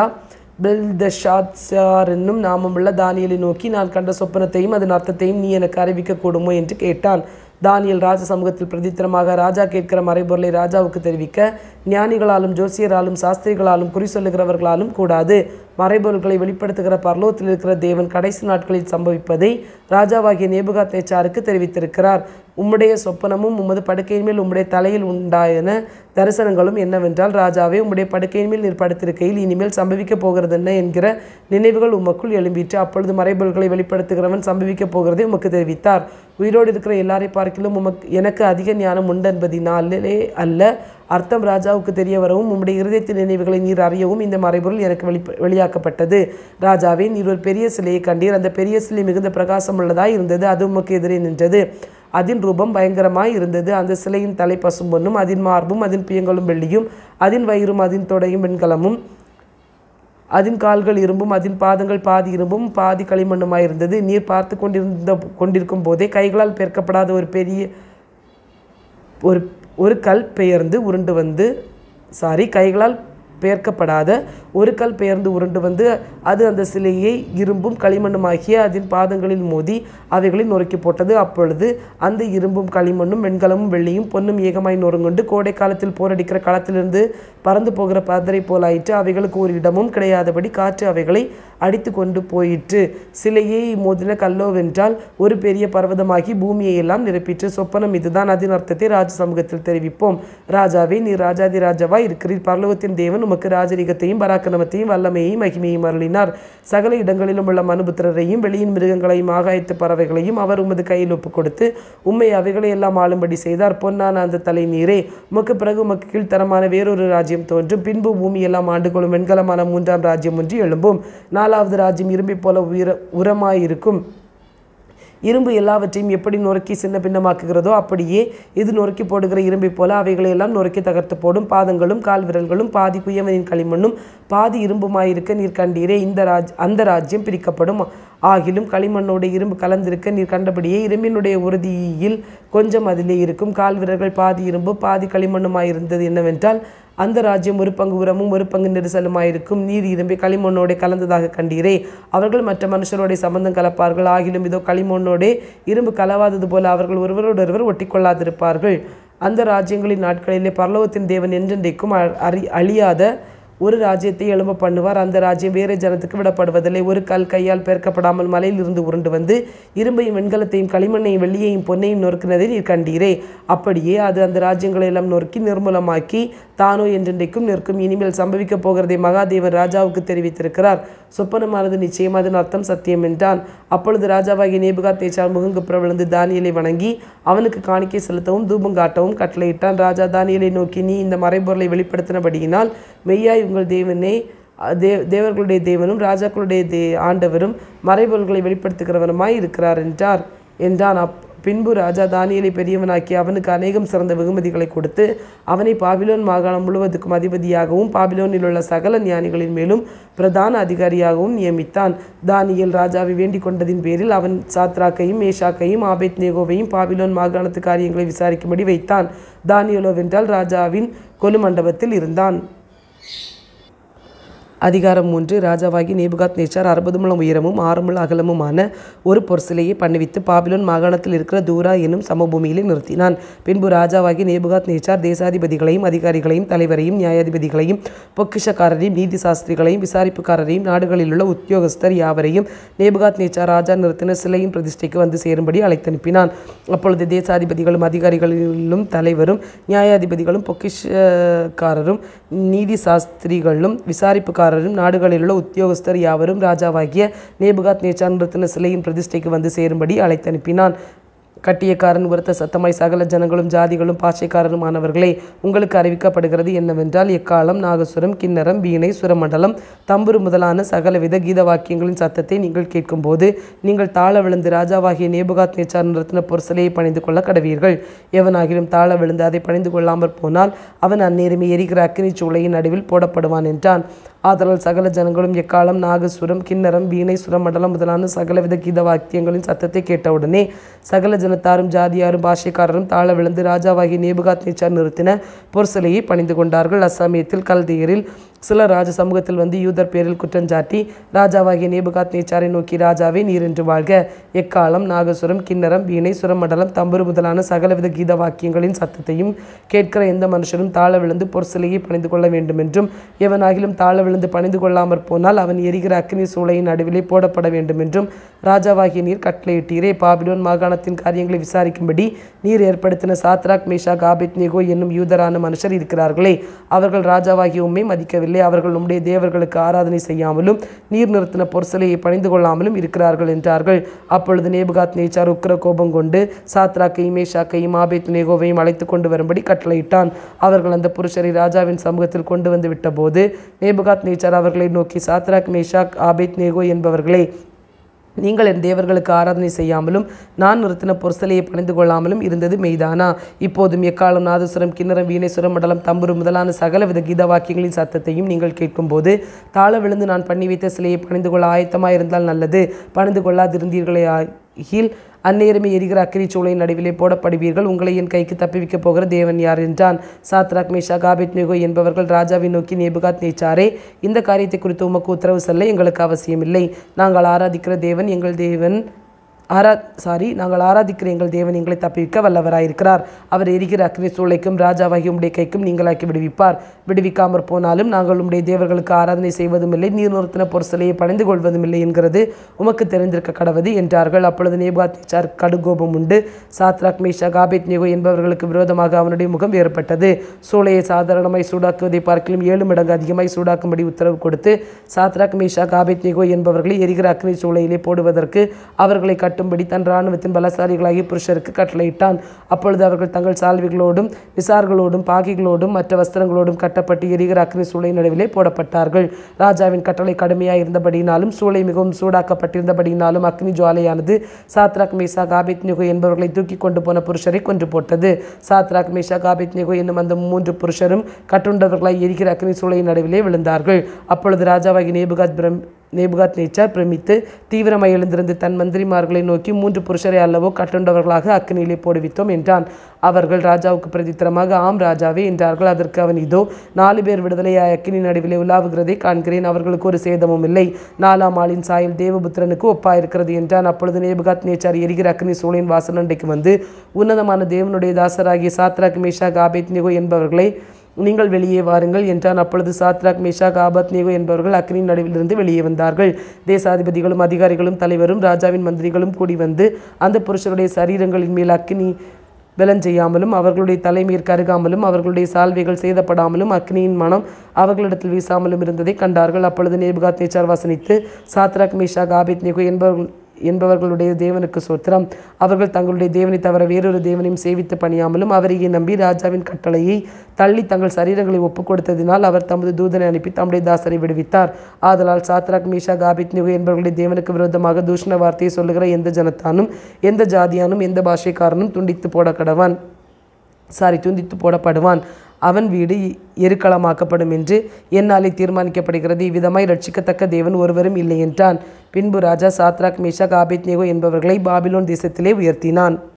Speaker 1: பெல்தஷாத்சார் என்னும் நாமமுள்ள தானியலை நோக்கி நான் கண்ட சொப்பனத்தையும் அதன் அர்த்தத்தையும் நீ எனக்கு அறிவிக்க கூடுமோ என்று கேட்டான் தானியல் ராஜ சமூகத்தில் பிரதித்திரமாக ராஜா கேட்கிற மறைபொருளை ராஜாவுக்கு தெரிவிக்க ஞானிகளாலும் ஜோசியராலும் சாஸ்திரிகளாலும் குறி சொல்லுகிறவர்களாலும் கூடாது மறைபொருள்களை வெளிப்படுத்துகிற பரலோகத்தில் இருக்கிற தேவன் கடைசி நாட்களில் சம்பவிப்பதை ராஜாவாகிய நேபுகாத் நேச்சாருக்கு தெரிவித்திருக்கிறார் உம்முடைய சொப்பனமும் உமது படுக்கையின் மேல் உம்முடைய தலையில் உண்டாயன தரிசனங்களும் என்னவென்றால் ராஜாவே உம்முடைய படுக்கையின் மேல் நீர் படுத்திருக்கையில் இனிமேல் சம்பவிக்கப் போகிறது என்ன என்கிற நினைவுகள் உமக்குள் எழும்பிற்று அப்பொழுது மறைபொருள்களை வெளிப்படுத்துகிறவன் சம்பவிக்கப் போகிறதை உமக்கு தெரிவித்தார் உயிரோடு இருக்கிற எல்லாரை பார்க்கிலும் உமக்கு எனக்கு அதிக ஞானம் உண்டு என்பதினாலே அல்ல அர்த்தம் ராஜாவுக்கு தெரிய வரவும் உம்முடைய இருதயத்தின் நினைவுகளை நீர் அறியவும் இந்த மறைபொருள் எனக்கு வெளி வெளியாக்கப்பட்டது ராஜாவே நீர் ஒரு பெரிய சிலையை கண்டீர் அந்த பெரிய சிலை மிகுந்த பிரகாசம் உள்ளதாய் இருந்தது அது உமக்கு எதிரே நின்றது அதன் ரூபம் பயங்கரமாய் இருந்தது அந்த சிலையின் தலை பசும்பொன்னும் அதன் மார்பும் அதன் பியங்களும் வெள்ளியும் அதன் வயிறும் அதன் தொடையும் வெண்கலமும் அதன் கால்கள் இரும்பும் அதன் பாதங்கள் பாதி இரும்பும் பாதி களிமண்ணுமாய் இருந்தது நீர் பார்த்து கொண்டிருந்த கொண்டிருக்கும் போதே கைகளால் பெயர்க்கப்படாத ஒரு பெரிய ஒரு ஒரு கல் பெயர்ந்து உருண்டு வந்து சாரி கைகளால் பெயர்க்கப்படாத ஒரு கல் பெயர்ந்து உருண்டு வந்து அது அந்த சிலையை இரும்பும் களிமண்ணுமாகிய அதன் பாதங்களில் மோதி அவைகளை நொறுக்கி போட்டது அப்பொழுது அந்த இரும்பும் களிமண்ணும் வெண்கலமும் வெள்ளியும் பொன்னும் ஏகமாய் நொறுங்குண்டு கோடை காலத்தில் போரடிக்கிற களத்திலிருந்து பறந்து போகிற பதரை போலாயிற்று அவைகளுக்கு ஒரு இடமும் கிடையாதபடி காற்று அவைகளை அடித்து கொண்டு போயிற்று சிலையை மோதின கல்லோவென்றால் ஒரு பெரிய பர்வதமாகி பூமியை எல்லாம் நிரப்பிற்று சொப்பனம் இதுதான் அதன் அர்த்தத்தை ராஜ சமூகத்தில் தெரிவிப்போம் ராஜாவே நீ ராஜாதி ராஜாவா இருக்கிறீர் பரலோகத்தின் தேவன் உமக்கு ராஜரிகத்தையும் பராக்கிரமத்தையும் வல்லமையையும் மகிமையும் அருளினார் சகல இடங்களிலும் உள்ள மனுபுத்திரரையும் வெளியின் மிருகங்களையும் ஆகாயத்து பறவைகளையும் அவர் உமது கையில் ஒப்புக் கொடுத்து உம்மை அவைகளை எல்லாம் ஆளும்படி செய்தார் பொன்னான அந்த தலை நீரே உமக்கு பிறகு உமக்கு கீழ்த்தரமான வேறொரு ராஜ்யம் தோன்றும் பின்பு பூமி எல்லாம் ஆண்டுகளும் வெண்கலமான மூன்றாம் ராஜ்யம் ஒன்று எழும்பும் நாலாவது ராஜ்யம் இரும்பை போல உயிர உரமாயிருக்கும் இரும்பு எல்லாவற்றையும் எப்படி நொறுக்கி சின்ன பின்னமாக்குகிறதோ அப்படியே இது நொறுக்கி போடுகிற இரும்பை போல அவைகளை எல்லாம் நொறுக்கி தகர்த்து போடும் பாதங்களும் கால் விரல்களும் பாதி குயவனின் களிமண்ணும் பாதி இரும்புமாயிருக்க நீர் கண்டீரே இந்த ராஜ் அந்த ராஜ்யம் பிரிக்கப்படும் ஆகிலும் களிமண்ணோடு இரும்பு கலந்திருக்க நீர் கண்டபடியே இரும்பினுடைய உறுதியில் கொஞ்சம் அதிலே இருக்கும் கால் விரல்கள் பாதி இரும்பு பாதி களிமண்ணுமாயிருந்தது என்னவென்றால் அந்த ராஜ்யம் ஒரு பங்கு உரமும் ஒரு பங்கு நெரிசலுமாயிருக்கும் நீர் இரும்பை களிமண்ணோடே கலந்ததாக கண்டீரே அவர்கள் மற்ற மனுஷரோட சம்பந்தம் கலப்பார்கள் ஆகிலும் இதோ களிமண்ணோடே இரும்பு கலவாதது போல அவர்கள் ஒருவரோடொருவர் ஒட்டிக்கொள்ளாதிருப்பார்கள் அந்த ராஜ்யங்களின் நாட்களிலே பரலோகத்தின் தேவன் என்றென்றைக்கும் அ- அறி அழியாத ஒரு ராஜ்யத்தை எழும்ப பண்ணுவார் அந்த ராஜ்யம் வேறு ஜனத்துக்கு விடப்படுவதில்லை ஒரு கல் கையால் பெயர்க்கப்படாமல் மலையிலிருந்து உருண்டு வந்து இரும்பையும் வெண்கலத்தையும் களிமண்ணையும் வெள்ளியையும் பொன்னையும் நொறுக்கினதை நீர் கண்டீரே அப்படியே அது அந்த ராஜ்யங்களை எல்லாம் நொறுக்கி நிர்மூலமாக்கி தானோ என்றென்றைக்கும் நிற்கும் இனிமேல் சம்பவிக்கப் போகிறதை மகாதேவன் ராஜாவுக்கு தெரிவித்திருக்கிறார் சொப்பனமானது நிச்சயம் அதன் அர்த்தம் சத்தியம் என்றான் அப்பொழுது ராஜாவாகிய நேபுகாத் நேச்சார் முகங்குப்புற விழுந்து தானியலை வணங்கி அவனுக்கு காணிக்கை செலுத்தவும் தூபம் காட்டவும் கட்டளையிட்டான் ராஜா தானியலை நோக்கி நீ இந்த மறைபொருளை வெளிப்படுத்தினபடியினால் மெய்யாய் உங்கள் தேவனே அஹ், தே தேவர்களுடைய தேவனும் ராஜாக்களுடைய தே ஆண்டவரும் மறைபொருள்களை வெளிப்படுத்துகிறவனுமாய் இருக்கிறார் என்றார் என்றான் அப் பின்பு ராஜா தானியலை பெரியவனாக்கி அவனுக்கு அநேகம் சிறந்த வெகுமதிகளை கொடுத்து அவனை பாபிலோன் மாகாணம் முழுவதுக்கும் அதிபதியாகவும் பாபிலோனில் உள்ள சகல ஞானிகளின் மேலும் பிரதான அதிகாரியாகவும் நியமித்தான் தானியேல் ராஜாவை வேண்டிக் கொண்டதின் பேரில் அவன் சாத்ராக்கையும் மேஷாக்கையும் ஆபேத் நேகோவையும் பாபிலோன் மாகாணத்து காரியங்களை விசாரிக்கும்படி வைத்தான் தானியலோவென்றால் ராஜாவின் கொலு மண்டபத்தில் இருந்தான் அதிகாரம் மூன்று ராஜாவாகி நேபுகாத் நேச்சார் அறுபது முழம் உயரமும் ஆறு முழ அகலமுமான ஒரு பொற்சிலையை பண்ணுவித்து பாபிலோன் மாகாணத்தில் இருக்கிற தூரா என்னும் சமபூமியிலே நிறுத்தினான் பின்பு ராஜாவாகி நேபுகாத் நேச்சார் தேசாதிபதிகளையும் அதிகாரிகளையும் தலைவரையும் நியாயாதிபதிகளையும் பொக்கிஷக்காரரையும் நீதி சாஸ்திரிகளையும் விசாரிப்புக்காரரையும் நாடுகளில் உள்ள உத்தியோகஸ்தர் யாவரையும் நேபுகாத் நேச்சார் ராஜா நிறுத்தின சிலையின் பிரதிஷ்டைக்கு வந்து சேரும்படி அழைத்தனுப்பினான் அப்பொழுது தேசாதிபதிகளும் அதிகாரிகளிலும் தலைவரும் நியாயாதிபதிகளும் பொக்கிஷக்காரரும் நீதி சாஸ்திரிகளும் விசாரிப்புக்காரரும் நாடுகளில் உள்ள உத்தியோகஸ்தர் யாவரும் ராஜாவாகிய நேபுகாத் நேச்சார் நிறுத்தின சிலையின் பிரதிஷ்டைக்கு வந்து சேரும்படி அழைத்தனுப்பினான் கட்டியக்காரன் உரத்த சத்தமாய் சகல ஜனங்களும் ஜாதிகளும் பாஷைக்காரருமானவர்களே உங்களுக்கு அறிவிக்கப்படுகிறது என்னவென்றால் எக்காலம் நாகசுரம் கிண்ணரம் வீணை சுரமண்டலம் தம்புரு முதலான சகலவித கீத வாக்கியங்களின் சத்தத்தை நீங்கள் கேட்கும்போது நீங்கள் தாழ விழுந்து ராஜாவாகிய நேபுகாத் நேச்சார் நிறுத்தின பொற்சலையை பணிந்து கொள்ள கடவீர்கள் எவனாகிலும் தாழ விழுந்து அதை பணிந்து கொள்ளாமற் போனால் அவன் அந்நேரமே எரிகிற அக்கினி சூளையின் நடுவில் போடப்படுவான் என்றான் ஆதலால் சகல ஜனங்களும் எக்காலம் நாகசுரம் கிண்ணரம் வீணை சுரமண்டலம் முதலான சகலவித கீத வாக்கியங்களின் சத்தத்தை கேட்டவுடனே சகல ஜனத்தாரும் ஜாதியாரும் பாஷைக்காரரும் தாழ விழுந்து ராஜாவாகிய நேபுகாத் நேச்சார் நிறுத்தின பொற்சிலையை பணிந்து கொண்டார்கள் அச்சமயத்தில் கல்தேயரில் சிலர் ராஜ சமூகத்தில் வந்து யூதர் பேரில் குற்றஞ்சாட்டி ராஜாவாகிய நேபுகாத் நேச்சாரை நோக்கி ராஜாவே நீர் என்று வாழ்க எக்காலம் நாகசுரம் கிண்ணரம் வீணை சுரமண்டலம் தம்புரு முதலான சகலவித கீத வாக்கியங்களின் சத்தத்தையும் கேட்கிற எந்த மனுஷனும் தாழ விழுந்து பொற்சிலையை பணிந்து கொள்ள வேண்டும் என்றும் எவனாகிலும் தாழ விழுந்து பணிந்து கொள்ளாமற் போனால் அவன் எரிகிற அக்னி சூளையின் நடுவிலே போடப்பட வேண்டும் என்றும் ராஜாவாகிய நீர் கட்டளையிட்டீரே பாபிலோன் மாகாணத்தின் காரியங்களை விசாரிக்கும்படி நீர் ஏற்படுத்தின சாத்ராக் மேஷாக் ஆபேத் நேகோ என்னும் யூதரான மனுஷர் இருக்கிறார்களே அவர்கள் ராஜாவாகிய உம்மை மதிக்கவில்லை அவர்கள் உம்முடைய தேவர்களுக்கு ஆராதனை செய்யாமலும் நீர் நிறுத்தின பொற்சிலையை பணிந்து கொள்ளாமலும் இருக்கிறார்கள் என்றார்கள் அப்பொழுது நேபுகாத் நேச்சார் உக்கிர கோபம் கொண்டு சாத்ராக்கையும் மேஷாக்கையும் ஆபேத் நேகோவையும் அழைத்து கொண்டு வரும்படி கட்டளையிட்டான் அவர்கள் அந்த புருஷரை ராஜாவின் சமூகத்தில் கொண்டு வந்து விட்டபோது நேபுகாத் நேச்சார் அவர்களை நோக்கி சாத்ராக் மேஷாக் ஆபேத் நேகோ என்பவர்களே நீங்கள் என் தேவர்களுக்கு ஆராதனை செய்யாமலும் நான் நிறுத்தின பொற்சலையை பணிந்து கொள்ளாமலும் இருந்தது மெய்தானா இப்போதும் எக்காலம் நாதசுரம் கிண்ணறம் வீணேஸ்வரம் மண்டலம் தம்புரு முதலான சகலவித கீத வாக்கியங்களின் சத்தத்தையும் நீங்கள் கேட்கும்போது தாழ விழுந்து நான் பண்ணி வைத்த சிலையை பணிந்து கொள்ள ஆயத்தமாக இருந்தால் நல்லது பணிந்து கொள்ளாதிருந்தீர்களே ஆகில் அந்நேரமே எரிகிற அக்கினி சூளையின் நடுவிலே போடப்படுவீர்கள் உங்களை என் கைக்கு தப்பிவிக்கப் போகிற தேவன் யார் என்றான் சாத்ராக் மேஷா காபித் நேகோ என்பவர்கள் ராஜாவை நோக்கி நேபுகாத் நேச்சாரே இந்த காரியத்தை குறித்து உமக்கு உத்தரவு சொல்ல எங்களுக்கு அவசியமில்லை நாங்கள் ஆராதிக்கிற தேவன் எங்கள் தேவன் ஆரா சாரி நாங்கள் ஆராதிக்கிற எங்கள் தேவன் எங்களை தப்பிவிக்க வல்லவராயிருக்கிறார் அவர் எரிகிற அக்னி சூளைக்கும் ராஜாவாகி உம்முடைய கைக்கும் நீங்களாக்கி விடுவிப்பார் விடுவிக்காமற் போனாலும் நாங்கள் உம்முடைய தேவர்களுக்கு ஆராதனை செய்வதும் இல்லை நீர் நிறுத்தின பொருசலையை பணிந்து கொள்வதும் இல்லை என்கிறது உமக்கு தெரிந்திருக்க கடவது என்றார்கள் அப்பொழுது நேபாத்திச்சார் கடுகோபம் உண்டு சாத்ராக் மேஷா காபேத் நேகோ என்பவர்களுக்கு விரோதமாக அவனுடைய முகம் வேறுபட்டது சூளையை சாதாரணமாய் சூடாக்குவதை பார்க்கலும் ஏழு மடங்கு அதிகமாய் சூடாக்கும்படி உத்தரவு கொடுத்து சாத்ராக் மேஷா காபேத் நேகோ என்பவர்களை எரிகிற அக்னி சூளையிலே போடுவதற்கு அவர்களை கட்டும்படி தன் இராணுவத்தின் பலசாலிகளாகிய புருஷருக்கு கட்டளையிட்டான் அப்பொழுது அவர்கள் தங்கள் சால்விகளோடும் விசார்களோடும் பாகிகளோடும் மற்ற வஸ்திரங்களோடும் கட்டப்பட்டு எரிகிற அக்னி சூளை நடுவிலே போடப்பட்டார்கள் ராஜாவின் கட்டளை கடுமையாக இருந்தபடியினாலும் சூளை மிகவும் சூடாக்கப்பட்டிருந்தபடியினாலும் அக்னி ஜுவாலையானது சாத்ராக் மேசா காபித் நிகோ என்பவர்களை தூக்கி கொண்டு போன புருஷரை கொன்று போட்டது சாத்ராக் மேஷா காபித் நிகோ என்னும் அந்த மூன்று புருஷரும் கட்டுண்டவர்களாய் எரிகிற அக்னி சூளை நடுவிலே விழுந்தார்கள் அப்பொழுது ராஜாவாகி நேபுகாத் பிரம் நேபுகாத் நேச்சார் பிரமித்து தீவிரமாய் எழுந்திருந்து தன் மந்திரிமார்களை நோக்கி மூன்று புருஷரை அல்லவோ கட்டுண்டவர்களாக அக்னியிலே போடுவித்தோம் என்றான் அவர்கள் ராஜாவுக்கு பிரதித்திரமாக ஆம் ராஜாவே என்றார்கள் அதற்கு அவன் இதோ நாலு பேர் விடுதலையாய் அக்கினி நடுவிலே உலாவுகிறதை காண்கிறேன் அவர்களுக்கு ஒரு சேதமும் இல்லை நாலாம் ஆளின் சாயல் தேவபுத்திரனுக்கு ஒப்பாயிருக்கிறது என்றான் அப்பொழுது நேபுகாத் நேச்சார் எரிகிற அக்னி சூளையின் வாசலண்டைக்கு வந்து உன்னதமான தேவனுடைய தாசராகிய சாத்ராக் மேஷா காபேத் நிகோ என்பவர்களை நீங்கள் வெளியே வாருங்கள் என்றான் அப்பொழுது சாத்ராக் மேஷா காபத் நேகோ என்பவர்கள் அக்னியின் நடுவிலிருந்து வெளியே வந்தார்கள் தேசாதிபதிகளும் அதிகாரிகளும் தலைவரும் ராஜாவின் மந்திரிகளும் கூடி வந்து அந்த புருஷருடைய சரீரங்களின் மேல் அக்னி பலன் செய்யாமலும் அவர்களுடைய தலைமீர் கருகாமலும் அவர்களுடைய சால்வைகள் சேதப்படாமலும் அக்னியின் மனம் அவர்களிடத்தில் வீசாமலும் இருந்ததை கண்டார்கள் அப்பொழுது நேபுகாத் நேச்சார் வசனித்து சாத்ராக் மேஷா காபித் நேகோ என்பவர்கள் என்பவர்களுடைய தேவனுக்கு சோத்திரம் அவர்கள் தங்களுடைய தேவனை தவிர வேறொரு தேவனையும் சேவித்து பணியாமலும் அவரையே நம்பி ராஜாவின் கட்டளையை தள்ளி தங்கள் சரீரங்களை ஒப்புக் கொடுத்ததினால் அவர் தமது தூதனை அனுப்பி தம்முடைய தாசரை விடுவித்தார் ஆதலால் சாத்ராக் மீஷா காபித் நிகு என்பவர்களுடைய தேவனுக்கு விரோதமாக தூஷண வார்த்தையை சொல்லுகிற எந்த ஜனத்தானும் எந்த ஜாதியானும் எந்த பாஷைக்காரனும் துண்டித்து போட கடவான் சாரி துண்டித்து போடப்படுவான் அவன் வீடு எருக்களமாக்கப்படும் என்று என்னாலே தீர்மானிக்கப்படுகிறது இவ்விதமாய் ரட்சிக்கத்தக்க தேவன் ஒருவரும் இல்லை என்றான் பின்பு ராஜா சாத்ராக் மேஷா காபித் நேகோ என்பவர்களை பாபிலோன் தேசத்திலே உயர்த்தினான்